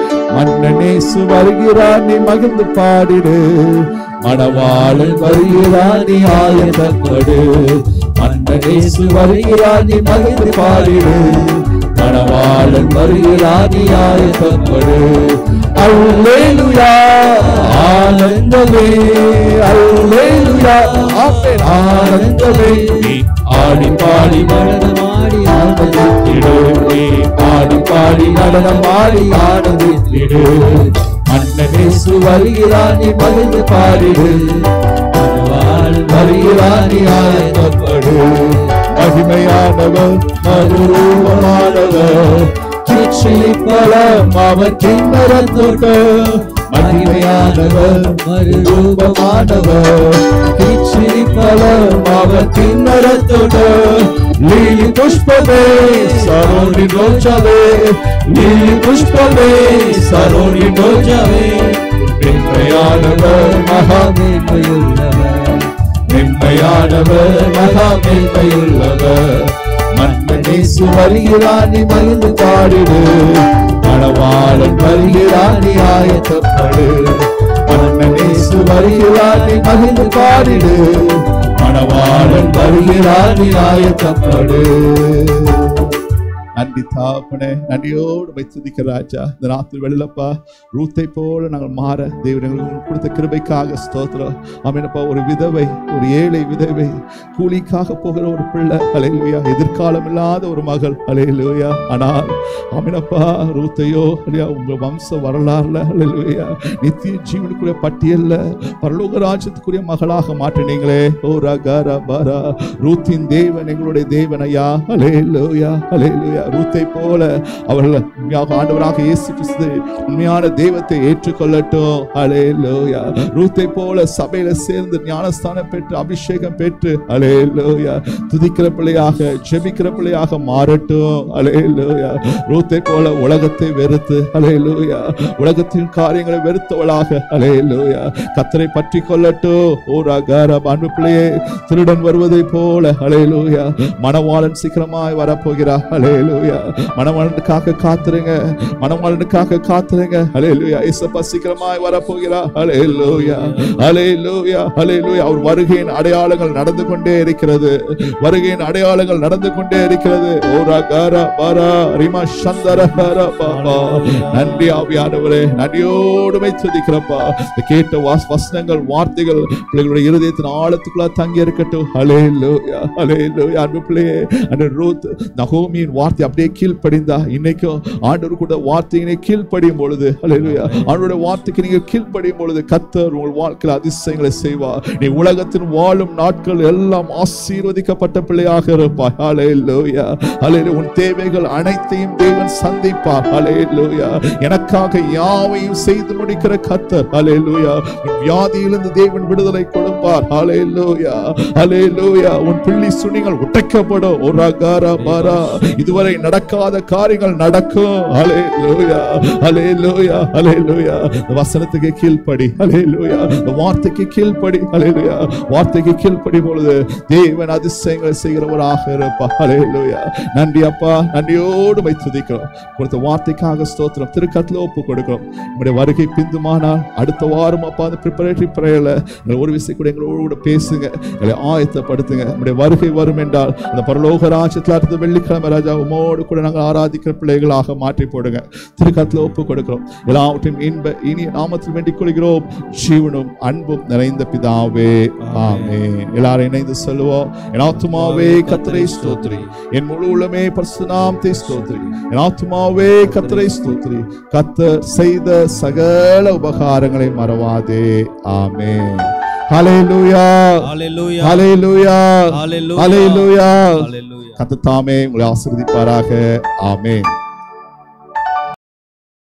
மன்னனேசு வருகிறார் நீ மகிழ்ந்து பாடிடு மணவாளன் வருகிறார் நீ ஆயத்தப்படு மன்னனேசு வருகிறார் நீ மகிழ்ந்து பாடிடு மணவாளன் வருகிறார் நீ ஆயத்தப்படு அல்லேலுயா ஆனந்தமே அல்லேலுயா ஆமென் ஆனந்தமே நீ ஆடி பாடி நடனமாடி ஆனந்தித்திடு நீ ஆடி பாடி நடனம் ஆடி ஆனந்தித்திடு அண்ணனேசு வருகிறார் நீ மகிழ்ந்து பாடிடு மணவாளன் வருகிறார் நீ ஆயத்தப்படு மகிமையானவர் மறுரூபமானவர் சிற்றிப்பலம் அவர் கிண்ணறந்தோட்ட மகிமையானவர் மறுரூபமானவர் கிச்சிப்பலம் அவர் கிண்ணறந்தோட்ட லீலி புஷ்பமே சரோணி ரோஜாவே லீலி புஷ்பமே சரோணி ரோஜாவே மென்மையானவர் மகா மேன்மையுள்ளவர் மென்மையானவர் மகா மென்மையுள்ளவர் மன்ன நேசு வருகிறார் நீ மகிழ்ந்து பாடிடு மணவாளன் வருகிறார் நீ ஆயத்தப்படு மன்னன் நேசு வருகிறார் நீ மகிழ்ந்து பாடிடு மணவாளன் வருகிறார் நீ ஆயத்தப்படு நன்றி தாப்பனே நன்றியோடு வைத்திருக்க ராஜா இந்த ராத்திரி வெளியிலப்பா ரூத்தை போல நாங்கள் மாற தேவன் எங்களுக்கு கொடுத்த கிருபைக்காக ஸ்தோத்திரம் ஆமீனப்பா ஒரு விதவை ஒரு ஏழை விதவை கூலிக்காக போகிற ஒரு பிள்ளை அலையிலுயா எதிர்காலம் இல்லாத ஒரு மகள் அலையிலுயா ஆனால் ஆமீனப்பா ரூத்தையோ இல்லையா உங்க வம்ச வரலாறுல அலையிலுயா நித்திய ஜீவனுக்குரிய பட்டியல்ல பரலோக ராஜ்யத்துக்குரிய மகளாக மாற்றினீங்களே ஓ ரகா ரபரா ரூத்தின் தேவன் எங்களுடைய தேவன் ஐயா அலேலோயா அலேலோயா ரூத்தை போல அவர்கள் உண்மையாக ஆண்டவராக இயேசு கிறிஸ்து உண்மையான தெய்வத்தை ஏற்றுக்கொள்ளட்டும் அலேலோயா ரூத்தை போல சபையில சேர்ந்து ஞானஸ்தானம் பெற்று அபிஷேகம் பெற்று அலேலோயா துதிக்கிற பிள்ளையாக ஜெபிக்கிற பிள்ளையாக மாறட்டும் அலேலோயா ரூத்தை போல உலகத்தை வெறுத்து அலேலோயா உலகத்தின் காரியங்களை வெறுத்தவளாக அலேலோயா கத்தரை பற்றி கொள்ளட்டும் ஓ ரகார அன்பு பிள்ளையே திருடன் வருவதை போல அலேலோயா மணவாளன் சீக்கிரமாய் வரப்போகிறார் அலேலோயா மணவாளனுக்காக காத்துருங்க மணவாளனுக்காக காத்துருங்க அலேலோயா இசப்பா சீக்கிரமாய் வரப்போகிறார் அலேலோயா அலேலோயா அலேலோயா அவர் வருகையின் அடையாளங்கள் நடந்து கொண்டே இருக்கிறது வருகையின் அடையாளங்கள் நடந்து கொண்டே இருக்கிறது ஓ ரகார பாரா ரிமா சந்தர ஹர பாபா நன்றி ஆவியானவரே நன்றியோடு துதிக்கிறப்பா இந்த கேட்ட வாஸ் வசனங்கள் வார்த்தைகள் பிள்ளைகளுடைய இருதயத்தின் ஆழத்துக்குள்ள தங்கி இருக்கட்டும் ஹலே லோயா ஹலே லோயா அன்பு பிள்ளையே அந்த ரூத் நகோமியின் வார்த்தை அப்படியே கீழ்ப்படிந்தா இன்னைக்கும் ஆண்டவர் கூட வார்த்தையினை கீழ்ப்படியும் பொழுது ஹலே லோயா அவருடைய வார்த்தைக்கு நீங்க கீழ்ப்படியும் பொழுது கத்தர் உங்கள் வாழ்க்கையில் அதிசயங்களை செய்வார் நீ உலகத்தின் வாழும் நாட்கள் எல்லாம் ஆசீர்வதிக்கப்பட்ட பிள்ளையாக இருப்பாய் ஹலே லோயா ஹலே உன் தேவைகள் அனைத்தையும் தேவன் சந்திப்பார் ஹலே லோயா எனக்காக யாவையும் செய்து முடிக்கிற கத்தர் ஹலே லோயா உன் வியாதியிலிருந்து தேவன் விடுதலை கொடுப்பார் ஹலே லோயா ஹலே லோயா உன் பிள்ளி சுனிகள் உடைக்கப்படும் ஒரு அகாரா பாரா இதுவரை நடக்காத காரியங்கள் நடக்கும் ஹலே லோயா ஹலே லோயா ஹலே லோயா இந்த வசனத்துக்கு கீழ்ப்படி ஹலே லோயா இந்த வார்த்தைக்கு கீழ்ப்படி ஹலே லோயா வார்த்தைக்கு கீழ்ப்படி பொழுது தேவன் அதிசயங்களை செய்கிறவராக இருப்பா ஹலே லோயா நன்றி அப்பா நன்றியோடு வை துதிக்கிறோம் கொடுத்த வார்த்தைக்காக ஸ்தோத்திரம் திருக்கத்துல ஒப்பு கொடுக்கிறோம் உங்களுடைய வருகை பிந்துமானால் அடுத்த வாரம் அப்பா அந்த ப்ரிப்பரேட்டரி ப்ரேயர்ல ஒரு விஷயம் கூட எங்களோட கூட பேசுங்க எங்களை ஆயத்தப்படுத்துங்க உங்களுடைய வருகை வரும் என்றால் அந்த பரலோக ராஜ்யத்தில் அடுத்த வெள்ளிக்கிழமை ராஜா உமோடு கூட நாங்கள் ஆராதிக்கிற பிள்ளைகளாக மாற்றி போடுங்க திருக்கத்துல ஒப்பு கொடுக்கிறோம் எல்லாவற்றையும் இன்ப இனி நாமத்தில் வேண்டிக் கொள்கிறோம் ஜீவனும் அன்பும் நிறைந்த பிதாவே ஆமென் எல்லாரும் இணைந்து சொல்லுவோம் என் ஆத்துமாவே கத்தரை ஸ்தோத்ரி என் முழு உள்ளமே பரிசுநாமத்தை ஸ்தோத்ரி என் ஆத்துமாவே கத்தரை ஸ்தோத்ரி கத்தர் செய்த சகல உபகாரங்களை மறவாதே ஆமென் ஹalleluya Hallelujah. ஹalleluya Hallelujah. ஹalleluya Hallelujah. கத்தர் தாமே உங்களை ஆசீர்வதிப்பாராக ஆமென்